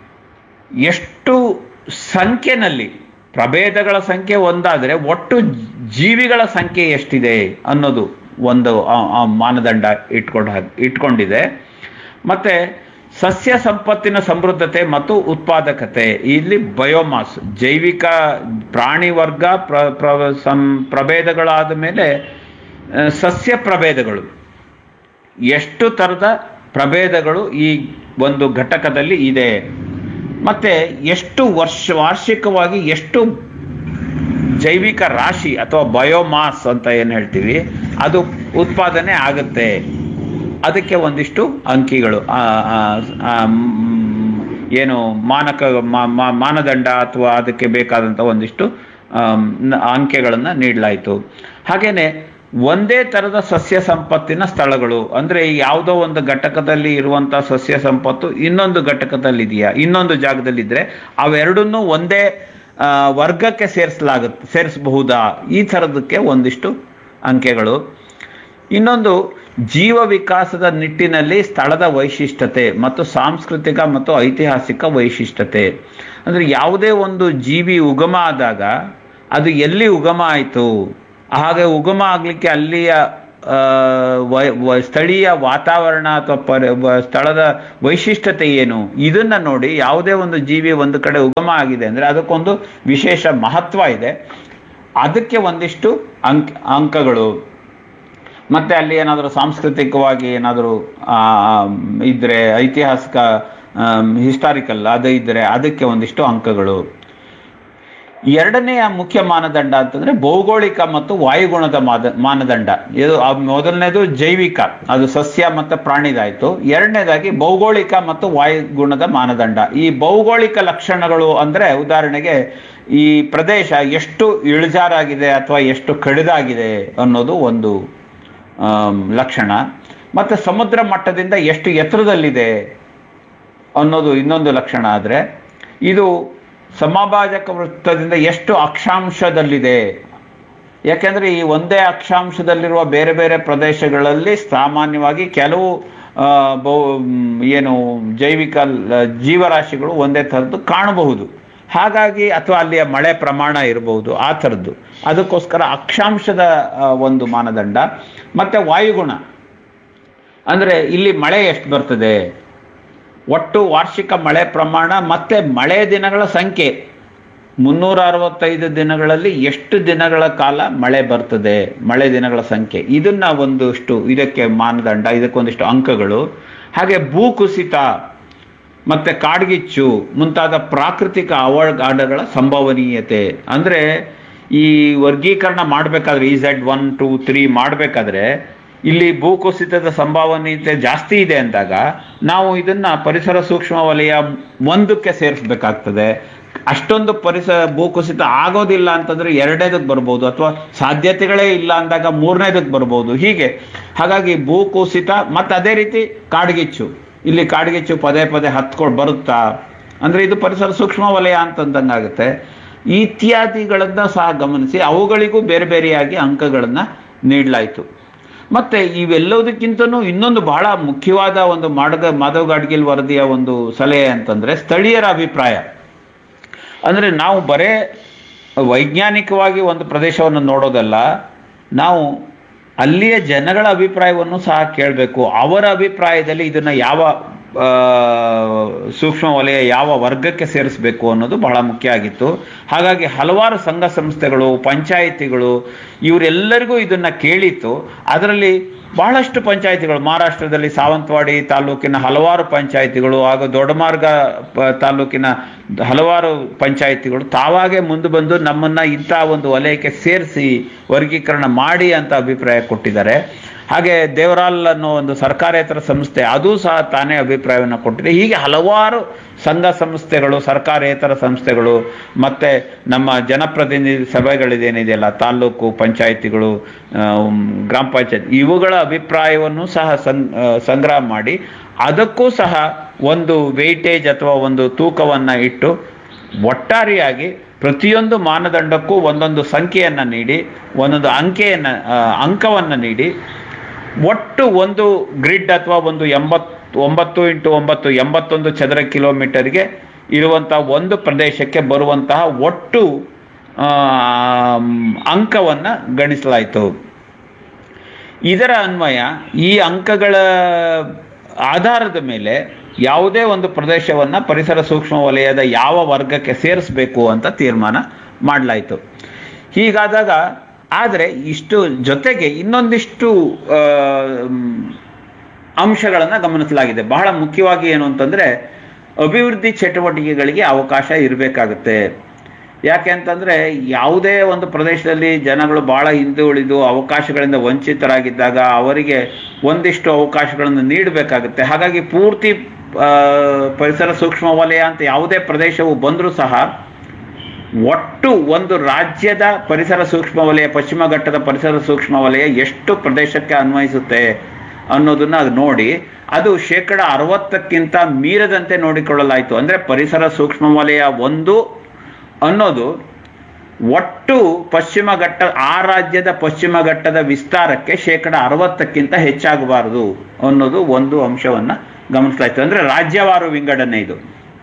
K: ಎಷ್ಟು ಸಂಖ್ಯೆನಲ್ಲಿ ಪ್ರಭೇದಗಳ ಸಂಖ್ಯೆ ಒಂದಾದರೆ ಒಟ್ಟು ಜೀವಿಗಳ ಸಂಖ್ಯೆ ಎಷ್ಟಿದೆ ಅನ್ನೋದು ಒಂದು ಮಾನದಂಡ ಇಟ್ಕೊಂಡು ಇಟ್ಕೊಂಡಿದೆ ಮತ್ತೆ ಸಸ್ಯ ಸಂಪತ್ತಿನ ಸಮೃದ್ಧತೆ ಮತ್ತು ಉತ್ಪಾದಕತೆ ಇಲ್ಲಿ ಬಯೋಮಾಸ್ ಜೈವಿಕ ಪ್ರಾಣಿ ವರ್ಗ ಪ್ರ ಪ್ರ ಸಂ ಪ್ರಭೇದಗಳಾದ ಮೇಲೆ ಸಸ್ಯ ಪ್ರಭೇದಗಳು ಎಷ್ಟು ಥರದ ಪ್ರಭೇದಗಳು ಈ ಒಂದು ಘಟಕದಲ್ಲಿ ಇದೆ ಮತ್ತೆ ಎಷ್ಟು ವರ್ಷ ವಾರ್ಷಿಕವಾಗಿ ಎಷ್ಟು ಜೈವಿಕ ರಾಶಿ ಅಥವಾ ಬಯೋಮಾಸ್ ಅಂತ ಏನು ಹೇಳ್ತೀವಿ ಅದು ಉತ್ಪಾದನೆ ಆಗುತ್ತೆ ಅದಕ್ಕೆ ಒಂದಿಷ್ಟು ಅಂಕಿಗಳು ಏನು ಮಾನಕ ಮಾನದಂಡ ಅಥವಾ ಅದಕ್ಕೆ ಬೇಕಾದಂಥ ಒಂದಿಷ್ಟು ಅಂಕೆಗಳನ್ನು ನೀಡಲಾಯಿತು ಹಾಗೇನೆ ಒಂದೇ ಥರದ ಸಸ್ಯ ಸಂಪತ್ತಿನ ಸ್ಥಳಗಳು ಅಂದರೆ ಯಾವುದೋ ಒಂದು ಘಟಕದಲ್ಲಿ ಇರುವಂಥ ಸಸ್ಯ ಸಂಪತ್ತು ಇನ್ನೊಂದು ಘಟಕದಲ್ಲಿ ಇದೆಯಾ ಇನ್ನೊಂದು ಜಾಗದಲ್ಲಿದ್ದರೆ ಅವೆರಡನ್ನೂ ಒಂದೇ ವರ್ಗಕ್ಕೆ ಸೇರಿಸಲಾಗುತ್ತೆ ಸೇರಿಸಬಹುದಾ ಈ ಥರದಕ್ಕೆ ಒಂದಿಷ್ಟು ಅಂಕೆಗಳು ಇನ್ನೊಂದು ಜೀವ ವಿಕಾಸದ ನಿಟ್ಟಿನಲ್ಲಿ ಸ್ಥಳದ ವೈಶಿಷ್ಟ್ಯತೆ ಮತ್ತು ಸಾಂಸ್ಕೃತಿಕ ಮತ್ತು ಐತಿಹಾಸಿಕ ವೈಶಿಷ್ಟ್ಯತೆ ಅಂದರೆ ಯಾವುದೇ ಒಂದು ಜೀವಿ ಉಗಮ ಆದಾಗ ಅದು ಎಲ್ಲಿ ಉಗಮ ಆಯಿತು ಹಾಗೆ ಉಗಮ ಆಗಲಿಕ್ಕೆ ಅಲ್ಲಿಯ ಸ್ಥಳೀಯ ವಾತಾವರಣ ಅಥವಾ ಪರ ಸ್ಥಳದ ವೈಶಿಷ್ಟ್ಯತೆ ಏನು ಇದನ್ನ ನೋಡಿ ಯಾವುದೇ ಒಂದು ಜೀವಿ ಒಂದು ಕಡೆ ಉಗಮ ಆಗಿದೆ ಅಂದರೆ ಅದಕ್ಕೊಂದು ವಿಶೇಷ ಮಹತ್ವ ಇದೆ ಅದಕ್ಕೆ ಒಂದಿಷ್ಟು ಅಂಕ್ ಅಂಕಗಳು ಮತ್ತೆ ಅಲ್ಲಿ ಏನಾದರೂ ಸಾಂಸ್ಕೃತಿಕವಾಗಿ ಏನಾದರೂ ಇದ್ರೆ ಐತಿಹಾಸಿಕ ಹಿಸ್ಟಾರಿಕಲ್ ಅದು ಇದ್ದರೆ ಅದಕ್ಕೆ ಒಂದಿಷ್ಟು ಅಂಕಗಳು ಎರಡನೆಯ ಮುಖ್ಯ ಮಾನದಂಡ ಅಂತಂದ್ರೆ ಭೌಗೋಳಿಕ ಮತ್ತು ವಾಯುಗುಣದ ಮಾದ ಮಾನದಂಡ ಇದು ಮೊದಲನೇದು ಜೈವಿಕ ಅದು ಸಸ್ಯ ಮತ್ತು ಪ್ರಾಣಿದಾಯ್ತು ಎರಡನೇದಾಗಿ ಭೌಗೋಳಿಕ ಮತ್ತು ವಾಯುಗುಣದ ಮಾನದಂಡ ಈ ಭೌಗೋಳಿಕ ಲಕ್ಷಣಗಳು ಅಂದ್ರೆ ಉದಾಹರಣೆಗೆ ಈ ಪ್ರದೇಶ ಎಷ್ಟು ಇಳಿಜಾರಾಗಿದೆ ಅಥವಾ ಎಷ್ಟು ಕಡಿದಾಗಿದೆ ಅನ್ನೋದು ಒಂದು ಲಕ್ಷಣ ಮತ್ತೆ ಸಮುದ್ರ ಮಟ್ಟದಿಂದ ಎಷ್ಟು ಎತ್ತರದಲ್ಲಿದೆ ಅನ್ನೋದು ಇನ್ನೊಂದು ಲಕ್ಷಣ ಆದರೆ ಇದು ಸಮಭಾಜಕ ವೃತ್ತದಿಂದ ಎಷ್ಟು ಅಕ್ಷಾಂಶದಲ್ಲಿದೆ ಯಾಕೆಂದ್ರೆ ಈ ಒಂದೇ ಅಕ್ಷಾಂಶದಲ್ಲಿರುವ ಬೇರೆ ಬೇರೆ ಪ್ರದೇಶಗಳಲ್ಲಿ ಸಾಮಾನ್ಯವಾಗಿ ಕೆಲವು ಆ, ಬಹು- ಮ್, ಏನು ಜೈವಿಕ ಲ- ಜೀವರಾಶಿಗಳು ಒಂದೇ ಥರದ್ದು ಕಾಣಬಹುದು ಹಾಗಾಗಿ ಅಥವಾ ಅಲ್ಲಿಯ ಮಳೆ ಪ್ರಮಾಣ ಇರಬಹುದು ಆ ಥರದ್ದು ಅದಕ್ಕೋಸ್ಕರ ಅಕ್ಷಾಂಶದ ಆ, ಒಂದು ಮಾನದಂಡ ಮತ್ತೆ ವಾಯುಗುಣ ಅಂದ್ರೆ ಇಲ್ಲಿ ಮಳೆ ಎಷ್ಟು ಬರ್ತದೆ ಒಟ್ಟು ವಾರ್ಷಿಕ ಮಳೆ ಪ್ರಮಾಣ ಮತ್ತೆ ಮಳೆ ದಿನಗಳ ಸಂಖ್ಯೆ ಮುನ್ನೂರ ಅರವತ್ತೈದು ದಿನಗಳಲ್ಲಿ ಎಷ್ಟು ದಿನಗಳ ಕಾಲ ಮಳೆ ಬರ್ತದೆ ಮಳೆ ದಿನಗಳ ಸಂಖ್ಯೆ ಇದನ್ನ ಒಂದಷ್ಟು ಇದಕ್ಕೆ ಮಾನದಂಡ ಇದಕ್ಕೊಂದಿಷ್ಟು ಅಂಕಗಳು ಹಾಗೆ ಭೂಕುಸಿತ ಮತ್ತೆ ಕಾಡ್ಗಿಚ್ಚು ಮುಂತಾದ ಪ್ರಾಕೃತಿಕ ಅವಘಾತಗಳ ಸಂಭವನೀಯತೆ ಅಂದ್ರೆ ಈ ವರ್ಗೀಕರಣ ಮಾಡಬೇಕಾದ್ರೆ E Z one two three ಮಾಡಬೇಕಾದ್ರೆ ಇಲ್ಲಿ ಭೂಕುಸಿತದ ಸಂಭವನೀಯತೆ ಜಾಸ್ತಿ ಇದೆ ಅಂದಾಗ ನಾವು ಇದನ್ನ ಪರಿಸರ ಸೂಕ್ಷ್ಮ ವಲಯ ಒಂದಕ್ಕೆ ಸೇರಿಸ್ಬೇಕಾಗ್ತದೆ ಅಷ್ಟೊಂದು ಪರಿಸರ ಭೂಕುಸಿತ ಆಗೋದಿಲ್ಲ ಅಂತಂದ್ರೆ ಎರಡನೇದಕ್ಕೆ ಬರ್ಬೋದು ಅಥವಾ ಸಾಧ್ಯತೆಗಳೇ ಇಲ್ಲ ಅಂದಾಗ ಮೂರನೇದಕ್ಕೆ ಬರ್ಬೋದು ಹೀಗೆ ಹಾಗಾಗಿ ಭೂಕುಸಿತ ಮತ್ತೆ ಅದೇ ರೀತಿ ಕಾಡ್ಗಿಚ್ಚು ಇಲ್ಲಿ ಕಾಡ್ಗಿಚ್ಚು ಪದೇ ಪದೇ ಹತ್ಕೊಂಡು ಬರುತ್ತಾ ಅಂದ್ರೆ ಇದು ಪರಿಸರ ಸೂಕ್ಷ್ಮ ವಲಯ ಅಂತಂದಂಗಾಗುತ್ತೆ ಇತ್ಯಾದಿಗಳನ್ನ ಸಹ ಗಮನಿಸಿ ಅವುಗಳಿಗೂ ಬೇರೆ ಬೇರೆಯಾಗಿ ಅಂಕಗಳನ್ನ ನೀಡಲಾಯಿತು ಮತ್ತೆ ಇವೆಲ್ಲದಕ್ಕಿಂತನೂ ಇನ್ನೊಂದು ಬಹಳ ಮುಖ್ಯವಾದ ಒಂದು ಮಾಡಗ ಮಾಧವ್ ಗಾಡ್ಗಿಲ್ ವರದಿಯ ಒಂದು ಸಲಹೆ ಅಂತಂದ್ರೆ ಸ್ಥಳೀಯರ ಅಭಿಪ್ರಾಯ ಅಂದ್ರೆ ನಾವು ಬರೇ ವೈಜ್ಞಾನಿಕವಾಗಿ ಒಂದು ಪ್ರದೇಶವನ್ನು ನೋಡೋದಲ್ಲ ನಾವು ಅಲ್ಲಿಯ ಜನಗಳ ಅಭಿಪ್ರಾಯವನ್ನು ಸಹ ಕೇಳಬೇಕು ಅವರ ಅಭಿಪ್ರಾಯದಲ್ಲಿ ಇದನ್ನ ಯಾವ ಆ, ಸೂಕ್ಷ್ಮ ವಲಯ ಯಾವ ವರ್ಗಕ್ಕೆ ಸೇರಿಸಬೇಕು ಅನ್ನೋದು ಬಹಳ ಮುಖ್ಯ ಆಗಿತ್ತು ಹಾಗಾಗಿ ಹಲವಾರು ಸಂಘ ಸಂಸ್ಥೆಗಳು ಪಂಚಾಯಿತಿಗಳು ಇವರೆಲ್ಲರಿಗೂ ಇದನ್ನ ಕೇಳಿತ್ತು ಅದರಲ್ಲಿ ಬಹಳಷ್ಟು ಪಂಚಾಯಿತಿಗಳು ಮಹಾರಾಷ್ಟ್ರದಲ್ಲಿ ಸಾವಂತವಾಡಿ ತಾಲೂಕಿನ ಹಲವಾರು ಪಂಚಾಯಿತಿಗಳು ಹಾಗೂ ದೊಡ್ಡಮಾರ್ಗ ಪ- ತಾಲೂಕಿನ ಹಲವಾರು ಪಂಚಾಯಿತಿಗಳು ತಾವಾಗೆ ಮುಂದೆ ಬಂದು ನಮ್ಮನ್ನ ಇಂಥ ಒಂದು ವಲಯಕ್ಕೆ ಸೇರಿಸಿ ವರ್ಗೀಕರಣ ಮಾಡಿ ಅಂತ ಅಭಿಪ್ರಾಯ ಕೊಟ್ಟಿದ್ದಾರೆ ಹಾಗೆ ದೇವರಾಲ್ ಅನ್ನೋ ಒಂದು ಸರ್ಕಾರೇತರ ಸಂಸ್ಥೆ ಅದು ಸಹ ತಾನೇ ಅಭಿಪ್ರಾಯವನ್ನು ಕೊಟ್ಟಿದೆ ಹೀಗೆ ಹಲವಾರು ಸಂಘ ಸಂಸ್ಥೆಗಳು ಸರ್ಕಾರೇತರ ಸಂಸ್ಥೆಗಳು ಮತ್ತೆ ನಮ್ಮ ಜನಪ್ರತಿನಿಧಿ ಸಭೆಗಳಿದೇನಿದೆಯಲ್ಲ ತಾಲ್ಲೂಕು ಪಂಚಾಯಿತಿಗಳು ಆ, ಉಮ್, ಗ್ರಾಮ ಪಂಚಾಯತ್ ಇವುಗಳ ಅಭಿಪ್ರಾಯವನ್ನು ಸಹ ಸಂ- ಆ, ಸಂಗ್ರಹ ಮಾಡಿ ಅದಕ್ಕೂ ಸಹ ಒಂದು ವೆಯ್ಟೇಜ್ ಅಥವಾ ಒಂದು ತೂಕವನ್ನು ಇಟ್ಟು ಒಟ್ಟಾರೆಯಾಗಿ ಪ್ರತಿಯೊಂದು ಮಾನದಂಡಕ್ಕೂ ಒಂದೊಂದು ಸಂಖ್ಯೆಯನ್ನು ನೀಡಿ ಒಂದೊಂದು ಅಂಕೆಯನ್ನು ಅಂಕವನ್ನು ನೀಡಿ ಒಟ್ಟು ಒಂದು ಗ್ರಿಡ್ ಅಥವಾ ಒಂದು ಎಂಬತ್ ಒಂಬತ್ತು ಇಂಟು ಒಂಬತ್ತು ಎಂಬತ್ತೊಂದು ಚದರ ಕಿಲೋಮೀಟರ್ಗೆ ಇರುವಂತಹ ಒಂದು ಪ್ರದೇಶಕ್ಕೆ ಬರುವಂತಹ ಒಟ್ಟು ಅಂಕವನ್ನು ಗಣಿಸಲಾಯಿತು ಇದರ ಅನ್ವಯ ಈ ಅಂಕಗಳ ಆಧಾರದ ಮೇಲೆ ಯಾವುದೇ ಒಂದು ಪ್ರದೇಶವನ್ನ ಪರಿಸರ ಸೂಕ್ಷ್ಮ ವಲಯದ ಯಾವ ವರ್ಗಕ್ಕೆ ಸೇರಿಸಬೇಕು ಅಂತ ತೀರ್ಮಾನ ಮಾಡಲಾಯಿತು ಹೀಗಾದಾಗ ಆದರೆ ಇಷ್ಟು ಜೊತೆಗೆ ಇನ್ನೊಂದಿಷ್ಟು ಆ, ಮ್, ಅಂಶಗಳನ್ನು ಗಮನಿಸಲಾಗಿದೆ ಬಹಳ ಮುಖ್ಯವಾಗಿ ಏನು ಅಂತಂದ್ರೆ ಅಭಿವೃದ್ಧಿ ಚಟುವಟಿಕೆಗಳಿಗೆ ಅವಕಾಶ ಇರಬೇಕಾಗುತ್ತೆ ಯಾಕೆ ಅಂತಂದ್ರೆ ಯಾವುದೇ ಒಂದು ಪ್ರದೇಶದಲ್ಲಿ ಜನಗಳು ಬಹಳ ಹಿಂದೆ ಉಳಿದು ಅವಕಾಶಗಳಿಂದ ವಂಚಿತರಾಗಿದ್ದಾಗ ಅವರಿಗೆ ಒಂದಿಷ್ಟು ಅವಕಾಶಗಳನ್ನು ನೀಡಬೇಕಾಗುತ್ತೆ ಹಾಗಾಗಿ ಪೂರ್ತಿ ಆ, ಪರಿಸರ ಸೂಕ್ಷ್ಮ ವಲಯ ಅಂತ ಯಾವುದೇ ಪ್ರದೇಶವು ಬಂದರೂ ಸಹ ಒಟ್ಟು ಒಂದು ರಾಜ್ಯದ ಪರಿಸರ ಸೂಕ್ಷ್ಮ ವಲಯ ಪಶ್ಚಿಮ ಘಟ್ಟದ ಪರಿಸರ ಸೂಕ್ಷ್ಮ ವಲಯ ಎಷ್ಟು ಪ್ರದೇಶಕ್ಕೆ ಅನ್ವಯಿಸುತ್ತೆ ಅನ್ನೋದನ್ನ ಅದು ನೋಡಿ ಅದು ಶೇಕಡ ಅರವತ್ತಕ್ಕಿಂತ ಮೀರದಂತೆ ನೋಡಿಕೊಳ್ಳಲಾಯಿತು ಅಂದ್ರೆ ಪರಿಸರ ಸೂಕ್ಷ್ಮ ವಲಯ ಒಂದು ಅನ್ನೋದು ಒಟ್ಟು ಪಶ್ಚಿಮ ಘಟ್ಟ ಆ ರಾಜ್ಯದ ಪಶ್ಚಿಮ ಘಟ್ಟದ ವಿಸ್ತಾರಕ್ಕೆ ಶೇಕಡ ಅರವತ್ತಕ್ಕಿಂತ ಹೆಚ್ಚಾಗಬಾರದು ಅನ್ನೋದು ಒಂದು ಅಂಶವನ್ನ ಗಮನಿಸಲಾಯಿತು ಅಂದ್ರೆ ರಾಜ್ಯವಾರು ವಿಂಗಡಣೆ ಇದು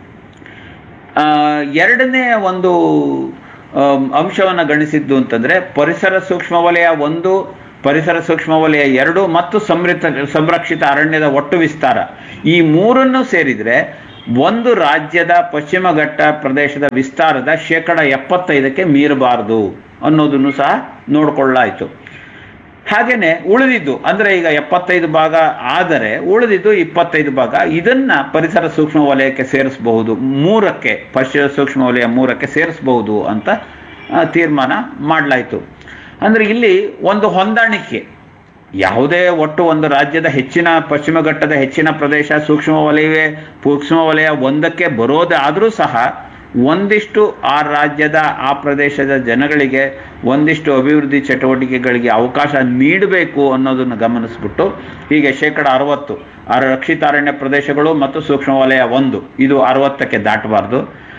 K: ಆ, ಎರಡನೇ ಒಂದು ಆಮ್, ಅಂಶವನ್ನ ಗಣಿಸಿದ್ದು ಅಂತಂದ್ರೆ ಪರಿಸರ ಸೂಕ್ಷ್ಮ ವಲಯ ಒಂದು ಪರಿಸರ ಸೂಕ್ಷ್ಮ ವಲಯ ಎರಡು ಮತ್ತು ಸಮೃದ್ಧ ಸಂರಕ್ಷಿತ ಅರಣ್ಯದ ಒಟ್ಟು ವಿಸ್ತಾರ ಈ ಮೂರನ್ನು ಸೇರಿದ್ರೆ ಒಂದು ರಾಜ್ಯದ ಪಶ್ಚಿಮ ಘಟ್ಟ ಪ್ರದೇಶದ ವಿಸ್ತಾರದ ಶೇಕಡ ಎಪ್ಪತ್ತೈದಕ್ಕೆ ಮೀರಬಾರದು ಅನ್ನೋದನ್ನು ಸಹ ನೋಡ್ಕೊಳ್ಳಾಯಿತು ಹಾಗೇನೆ ಉಳಿದಿದ್ದು ಅಂದ್ರೆ ಈಗ ಎಪ್ಪತ್ತೈದು ಭಾಗ ಆದರೆ ಉಳಿದಿದ್ದು ಇಪ್ಪತ್ತೈದು ಭಾಗ ಇದನ್ನ ಪರಿಸರ ಸೂಕ್ಷ್ಮ ವಲಯಕ್ಕೆ ಸೇರಿಸಬಹುದು ಮೂರಕ್ಕೆ ಪರಿಸರ ಸೂಕ್ಷ್ಮ ವಲಯ ಮೂರಕ್ಕೆ ಸೇರಿಸಬಹುದು ಅಂತ ಆ, ತೀರ್ಮಾನ ಮಾಡಲಾಯಿತು ಅಂದ್ರೆ ಇಲ್ಲಿ ಒಂದು ಹೊಂದಾಣಿಕೆ ಯಾವುದೇ ಒಟ್ಟು ಒಂದು ರಾಜ್ಯದ ಹೆಚ್ಚಿನ ಪಶ್ಚಿಮ ಘಟ್ಟದ ಹೆಚ್ಚಿನ ಪ್ರದೇಶ ಸೂಕ್ಷ್ಮ ವಲಯವೇ ಸೂಕ್ಷ್ಮ ವಲಯ ಒಂದಕ್ಕೆ ಬರೋದಾದರೂ ಸಹ ಒಂದಿಷ್ಟು ಆ ರಾಜ್ಯದ ಆ ಪ್ರದೇಶದ ಜನಗಳಿಗೆ ಒಂದಿಷ್ಟು ಅಭಿವೃದ್ಧಿ ಚಟುವಟಿಕೆಗಳಿಗೆ ಅವಕಾಶ ನೀಡಬೇಕು ಅನ್ನೋದನ್ನು ಗಮನಿಸ್ಬಿಟ್ಟು ಹೀಗೆ ಶೇಕಡ ಅರವತ್ತು ಆ ರಕ್ಷಿತ ಅರಣ್ಯ ಪ್ರದೇಶಗಳು ಮತ್ತು ಸೂಕ್ಷ್ಮ ವಲಯ ಒಂದು ಇದು ಅರವತ್ತಕ್ಕೆ ದಾಟಬಾರ್ದು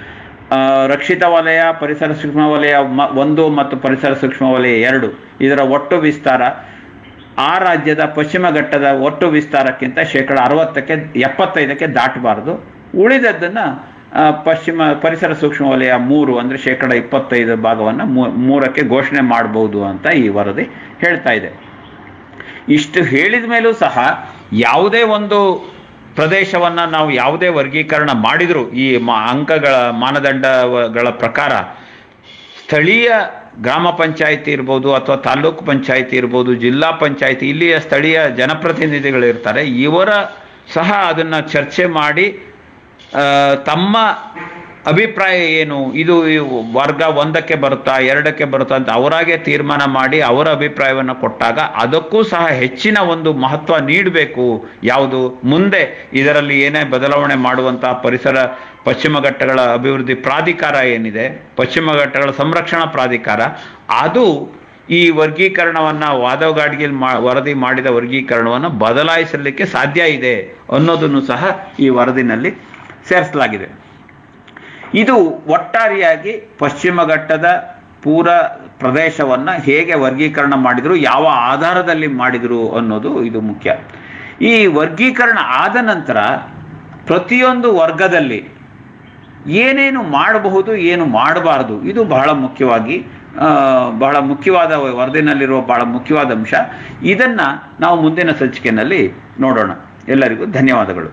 K: ಆ, ರಕ್ಷಿತ ವಲಯ ಪರಿಸರ ಸೂಕ್ಷ್ಮ ವಲಯ ಮ- ಒಂದು ಮತ್ತು ಪರಿಸರ ಸೂಕ್ಷ್ಮ ವಲಯ ಎರಡು ಇದರ ಒಟ್ಟು ವಿಸ್ತಾರ ಆ ರಾಜ್ಯದ ಪಶ್ಚಿಮ ಘಟ್ಟದ ಒಟ್ಟು ವಿಸ್ತಾರಕ್ಕಿಂತ ಶೇಕಡ ಅರವತ್ತಕ್ಕೆ ಎಪ್ಪತ್ತೈದಕ್ಕೆ ದಾಟಬಾರದು ಉಳಿದದ್ದನ್ನು ಆ, ಪಶ್ಚಿಮ ಪರಿಸರ ಸೂಕ್ಷ್ಮ ವಲಯ ಮೂರು ಅಂದರೆ ಶೇಕಡ ಇಪ್ಪತ್ತೈದು ಭಾಗವನ್ನು ಮೂರಕ್ಕೆ ಘೋಷಣೆ ಮಾಡಬಹುದು ಅಂತ ಈ ವರದಿ ಹೇಳ್ತಾ ಇದೆ ಇಷ್ಟು ಹೇಳಿದ ಮೇಲೂ ಸಹ ಯಾವುದೇ ಒಂದು ಪ್ರದೇಶವನ್ನ ನಾವು ಯಾವುದೇ ವರ್ಗೀಕರಣ ಮಾಡಿದ್ರು ಈ ಮ- ಅಂಕಗಳ ಮಾನದಂಡಗಳ ಪ್ರಕಾರ ಸ್ಥಳೀಯ ಗ್ರಾಮ ಪಂಚಾಯಿತಿ ಇರ್ಬೋದು ಅಥವಾ ತಾಲೂಕು ಪಂಚಾಯಿತಿ ಇರ್ಬೋದು ಜಿಲ್ಲಾ ಪಂಚಾಯಿತಿ ಇಲ್ಲಿಯ ಸ್ಥಳೀಯ ಜನಪ್ರತಿನಿಧಿಗಳು ಇರ್ತಾರೆ ಇವರ ಸಹ ಅದನ್ನ ಚರ್ಚೆ ಮಾಡಿ ಆ, ತಮ್ಮ ಅಭಿಪ್ರಾಯ ಏನು ಇದು ಈ ವರ್ಗ ಒಂದಕ್ಕೆ ಬರುತ್ತಾ ಎರಡಕ್ಕೆ ಬರುತ್ತಾ ಅಂತ ಅವರಾಗೆ ತೀರ್ಮಾನ ಮಾಡಿ ಅವರ ಅಭಿಪ್ರಾಯವನ್ನು ಕೊಟ್ಟಾಗ ಅದಕ್ಕೂ ಸಹ ಹೆಚ್ಚಿನ ಒಂದು ಮಹತ್ವ ನೀಡಬೇಕು ಯಾವುದು ಮುಂದೆ ಇದರಲ್ಲಿ ಏನೇ ಬದಲಾವಣೆ ಮಾಡುವಂತಹ ಪರಿಸರ ಪಶ್ಚಿಮ ಘಟ್ಟಗಳ ಅಭಿವೃದ್ಧಿ ಪ್ರಾಧಿಕಾರ ಏನಿದೆ ಪಶ್ಚಿಮ ಘಟ್ಟಗಳ ಸಂರಕ್ಷಣಾ ಪ್ರಾಧಿಕಾರ ಅದು ಈ ವರ್ಗೀಕರಣವನ್ನ ವಾದಗಾಡ್ಗಿಲ್ ಮಾ ವರದಿ ಮಾಡಿದ ವರ್ಗೀಕರಣವನ್ನು ಬದಲಾಯಿಸಲಿಕ್ಕೆ ಸಾಧ್ಯ ಇದೆ ಅನ್ನೋದನ್ನು ಸಹ ಈ ವರದಿನಲ್ಲಿ ಸೇರಿಸಲಾಗಿದೆ ಇದು ಒಟ್ಟಾರೆಯಾಗಿ ಪಶ್ಚಿಮ ಘಟ್ಟದ ಪೂರ ಪ್ರದೇಶವನ್ನ ಹೇಗೆ ವರ್ಗೀಕರಣ ಮಾಡಿದ್ರು ಯಾವ ಆಧಾರದಲ್ಲಿ ಮಾಡಿದ್ರು ಅನ್ನೋದು ಇದು ಮುಖ್ಯ ಈ ವರ್ಗೀಕರಣ ಆದ ನಂತರ ಪ್ರತಿಯೊಂದು ವರ್ಗದಲ್ಲಿ ಏನೇನು ಮಾಡಬಹುದು ಏನು ಮಾಡಬಾರದು ಇದು ಬಹಳ ಮುಖ್ಯವಾಗಿ ಆ, ಬಹಳ ಮುಖ್ಯವಾದ ವರದಿನಲ್ಲಿರುವ ಬಹಳ ಮುಖ್ಯವಾದ ಅಂಶ ಇದನ್ನ ನಾವು ಮುಂದಿನ ಸಂಚಿಕೆಯಲ್ಲಿ ನೋಡೋಣ ಎಲ್ಲರಿಗೂ ಧನ್ಯವಾದಗಳು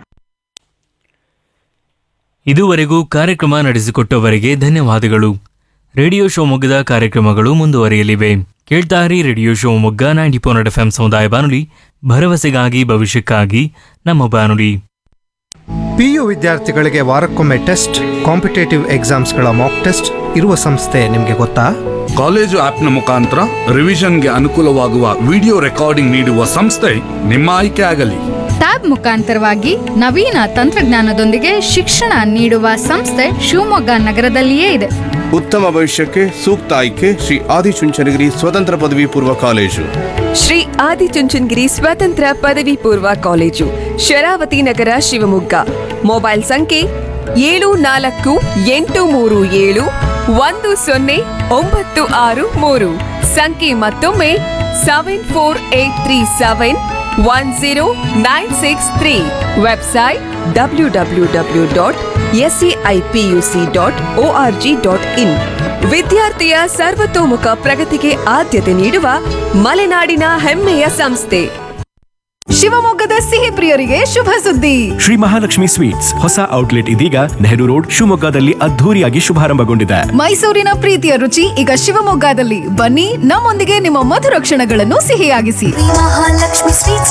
C: ಇದುವರೆಗೂ ಕಾರ್ಯಕ್ರಮ ನಡೆಸಿಕೊಟ್ಟವರಿಗೆ ಧನ್ಯವಾದಗಳು ರೇಡಿಯೋ ಶಿವಮೊಗ್ಗದ ಕಾರ್ಯಕ್ರಮಗಳು ಮುಂದುವರಿಯಲಿವೆ ಕೇಳ್ತಾರಿ radio Shivamogga ninety four F M ಸಮುದಾಯ ಬಾನುಲಿ ಭರವಸೆಗಾಗಿ ಭವಿಷ್ಯಕ್ಕಾಗಿ ನಮ್ಮ ಬಾನುಲಿ
L: ಪಿಯು ವಿದ್ಯಾರ್ಥಿಗಳಿಗೆ ವಾರಕ್ಕೊಮ್ಮೆ ಟೆಸ್ಟ್ ಕಾಂಪಿಟೇಟಿವ್ ಎಕ್ಸಾಮ್ಸ್ಗಳ ಮಾಕ್ ಟೆಸ್ಟ್ ಇರುವ ಸಂಸ್ಥೆ ನಿಮಗೆ ಗೊತ್ತಾ
M: ಕಾಲೇಜು ಆಪ್ನ ಮುಖಾಂತರ ರಿವಿಷನ್ಗೆ ಅನುಕೂಲವಾಗುವ ವಿಡಿಯೋ ರೆಕಾರ್ಡಿಂಗ್ ನೀಡುವ ಸಂಸ್ಥೆ ನಿಮ್ಮ ಆಯ್ಕೆ ಆಗಲಿ
N: ಟ್ಯಾಬ್ ಮುಖಾಂತರವಾಗಿ ನವೀನ ತಂತ್ರಜ್ಞಾನದೊಂದಿಗೆ ಶಿಕ್ಷಣ ನೀಡುವ ಸಂಸ್ಥೆ ಶಿವಮೊಗ್ಗ ನಗರದಲ್ಲಿಯೇ ಇದೆ
O: ಉತ್ತಮ ಭವಿಷ್ಯಕ್ಕೆ ಸೂಕ್ತ ಆಯ್ಕೆ ಶ್ರೀ ಆದಿಚುಂಚನಗಿರಿ ಸ್ವತಂತ್ರ ಪದವಿ ಪೂರ್ವ ಕಾಲೇಜು
B: ಶ್ರೀ ಆದಿಚುಂಚನಗಿರಿ ಸ್ವತಂತ್ರ ಪದವಿ ಪೂರ್ವ ಕಾಲೇಜು ಶರಾವತಿ ನಗರ ಶಿವಮೊಗ್ಗ ಮೊಬೈಲ್ ಸಂಖ್ಯೆ ಏಳು ನಾಲ್ಕು ಎಂಟು ಮೂರು ಏಳು ಒಂದು ಸೊನ್ನೆ ಒಂಬತ್ತು ಆರು ಮೂರು ಸಂಖ್ಯೆ ಮತ್ತೊಮ್ಮೆ seven four eight three seven one zero nine six three website W W W dot SCIPUC dot O R G dot in ವಿದ್ಯಾರ್ಥಿಯ ಸರ್ವತೋಮುಖ ಪ್ರಗತಿಗೆ ಆದ್ಯತೆ ನೀಡುವ ಮಲೆನಾಡಿನ ಹೆಮ್ಮೆಯ ಸಂಸ್ಥೆ
I: ಶಿವಮೊಗ್ಗದ ಸಿಹಿ ಪ್ರಿಯರಿಗೆ ಶುಭ ಸುದ್ದಿ
J: ಶ್ರೀ ಮಹಾಲಕ್ಷ್ಮಿ ಸ್ವೀಟ್ಸ್ ಹೊಸ ಔಟ್ಲೆಟ್ ಇದೀಗ ನೆಹರು ರೋಡ್ ಶಿವಮೊಗ್ಗದಲ್ಲಿ ಅದ್ಧೂರಿಯಾಗಿ ಶುಭಾರಂಭಗೊಂಡಿದೆ
I: ಮೈಸೂರಿನ ಪ್ರೀತಿಯ ರುಚಿ ಈಗ ಶಿವಮೊಗ್ಗದಲ್ಲಿ ಬನ್ನಿ ನಮ್ಮೊಂದಿಗೆ ನಿಮ್ಮ ಮಧುರ ಕ್ಷಣಗಳನ್ನು ಸಿಹಿಯಾಗಿಸಿ
A: ಮಹಾಲಕ್ಷ್ಮಿ ಸ್ವೀಟ್ಸ್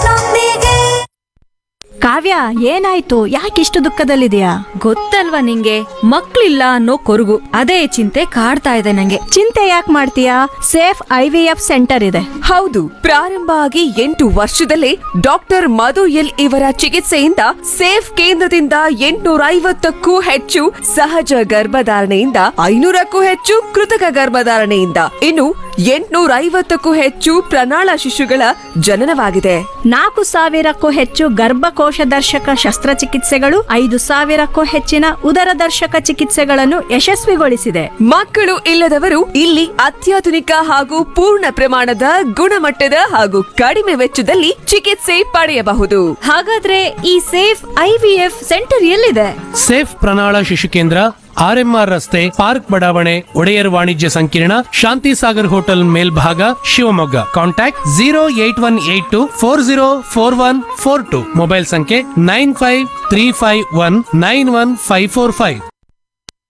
A: ಕಾವ್ಯ ಏನಾಯ್ತು ಯಾಕಿಷ್ಟು ದುಃಖದಲ್ಲಿದೆಯಾ ಗೊತ್ತಲ್ವಾ ನಿಂಗೆ ಮಕ್ಳಿಲ್ಲ ಅನ್ನೋ ಕೊರಗು ಅದೇ ಚಿಂತೆ ಕಾಡ್ತಾ ಇದೆ ನಂಗೆ ಚಿಂತೆ ಯಾಕೆ ಮಾಡ್ತೀಯಾ safe I V F centre ಇದೆ
B: ಹೌದು ಪ್ರಾರಂಭ ಆಗಿ ಎಂಟು ವರ್ಷದಲ್ಲೇ ಡಾಕ್ಟರ್ ಮಧು ಎಲ್ ಇವರ ಚಿಕಿತ್ಸೆಯಿಂದ ಸೇಫ್ ಕೇಂದ್ರದಿಂದ ಎಂಟುನೂರ ಐವತ್ತಕ್ಕೂ ಹೆಚ್ಚು ಸಹಜ ಗರ್ಭಧಾರಣೆಯಿಂದ ಐನೂರಕ್ಕೂ ಹೆಚ್ಚು ಕೃತಕ ಗರ್ಭಧಾರಣೆಯಿಂದ ಇನ್ನು ಎಂಟುನೂರ ಐವತ್ತಕ್ಕೂ ಹೆಚ್ಚು ಪ್ರಣಾಳ ಶಿಶುಗಳ ಜನನವಾಗಿದೆ
A: ನಾಲ್ಕು ಸಾವಿರಕ್ಕೂ ಹೆಚ್ಚು ಗರ್ಭಕೋಶ ದರ್ಶಕ ಶಸ್ತ್ರಚಿಕಿತ್ಸೆಗಳು ಐದು ಸಾವಿರಕ್ಕೂ ಹೆಚ್ಚಿನ ಉದರ ದರ್ಶಕ ಚಿಕಿತ್ಸೆಗಳನ್ನು ಯಶಸ್ವಿಗೊಳಿಸಿದೆ
B: ಮಕ್ಕಳು ಇಲ್ಲದವರು ಇಲ್ಲಿ ಅತ್ಯಾಧುನಿಕ ಹಾಗೂ ಪೂರ್ಣ ಪ್ರಮಾಣದ ಗುಣಮಟ್ಟದ ಹಾಗೂ ಕಡಿಮೆ ವೆಚ್ಚದಲ್ಲಿ ಚಿಕಿತ್ಸೆ ಪಡೆಯಬಹುದು
A: ಹಾಗಾದ್ರೆ ಈ ಸೇಫ್ ಐವಿಎಫ್ ಸೆಂಟರ್ ಎಲ್ಲಿದೆ
P: ಸೇಫ್ ಪ್ರಣಾಳ ಶಿಶು ಕೇಂದ್ರ ಆರ್ಎಂಆರ್ ರಸ್ತೆ ಪಾರ್ಕ್ ಬಡಾವಣೆ ಒಡೆಯರ್ ವಾಣಿಜ್ಯ ಸಂಕೀರ್ಣ ಶಾಂತಿ ಸಾಗರ್ ಹೋಟೆಲ್ ಮೇಲ್ಭಾಗ Shivamogga contact zero eight one eight two four zero four one four two mobile ಸಂಖ್ಯೆ nine five three five one nine one five four five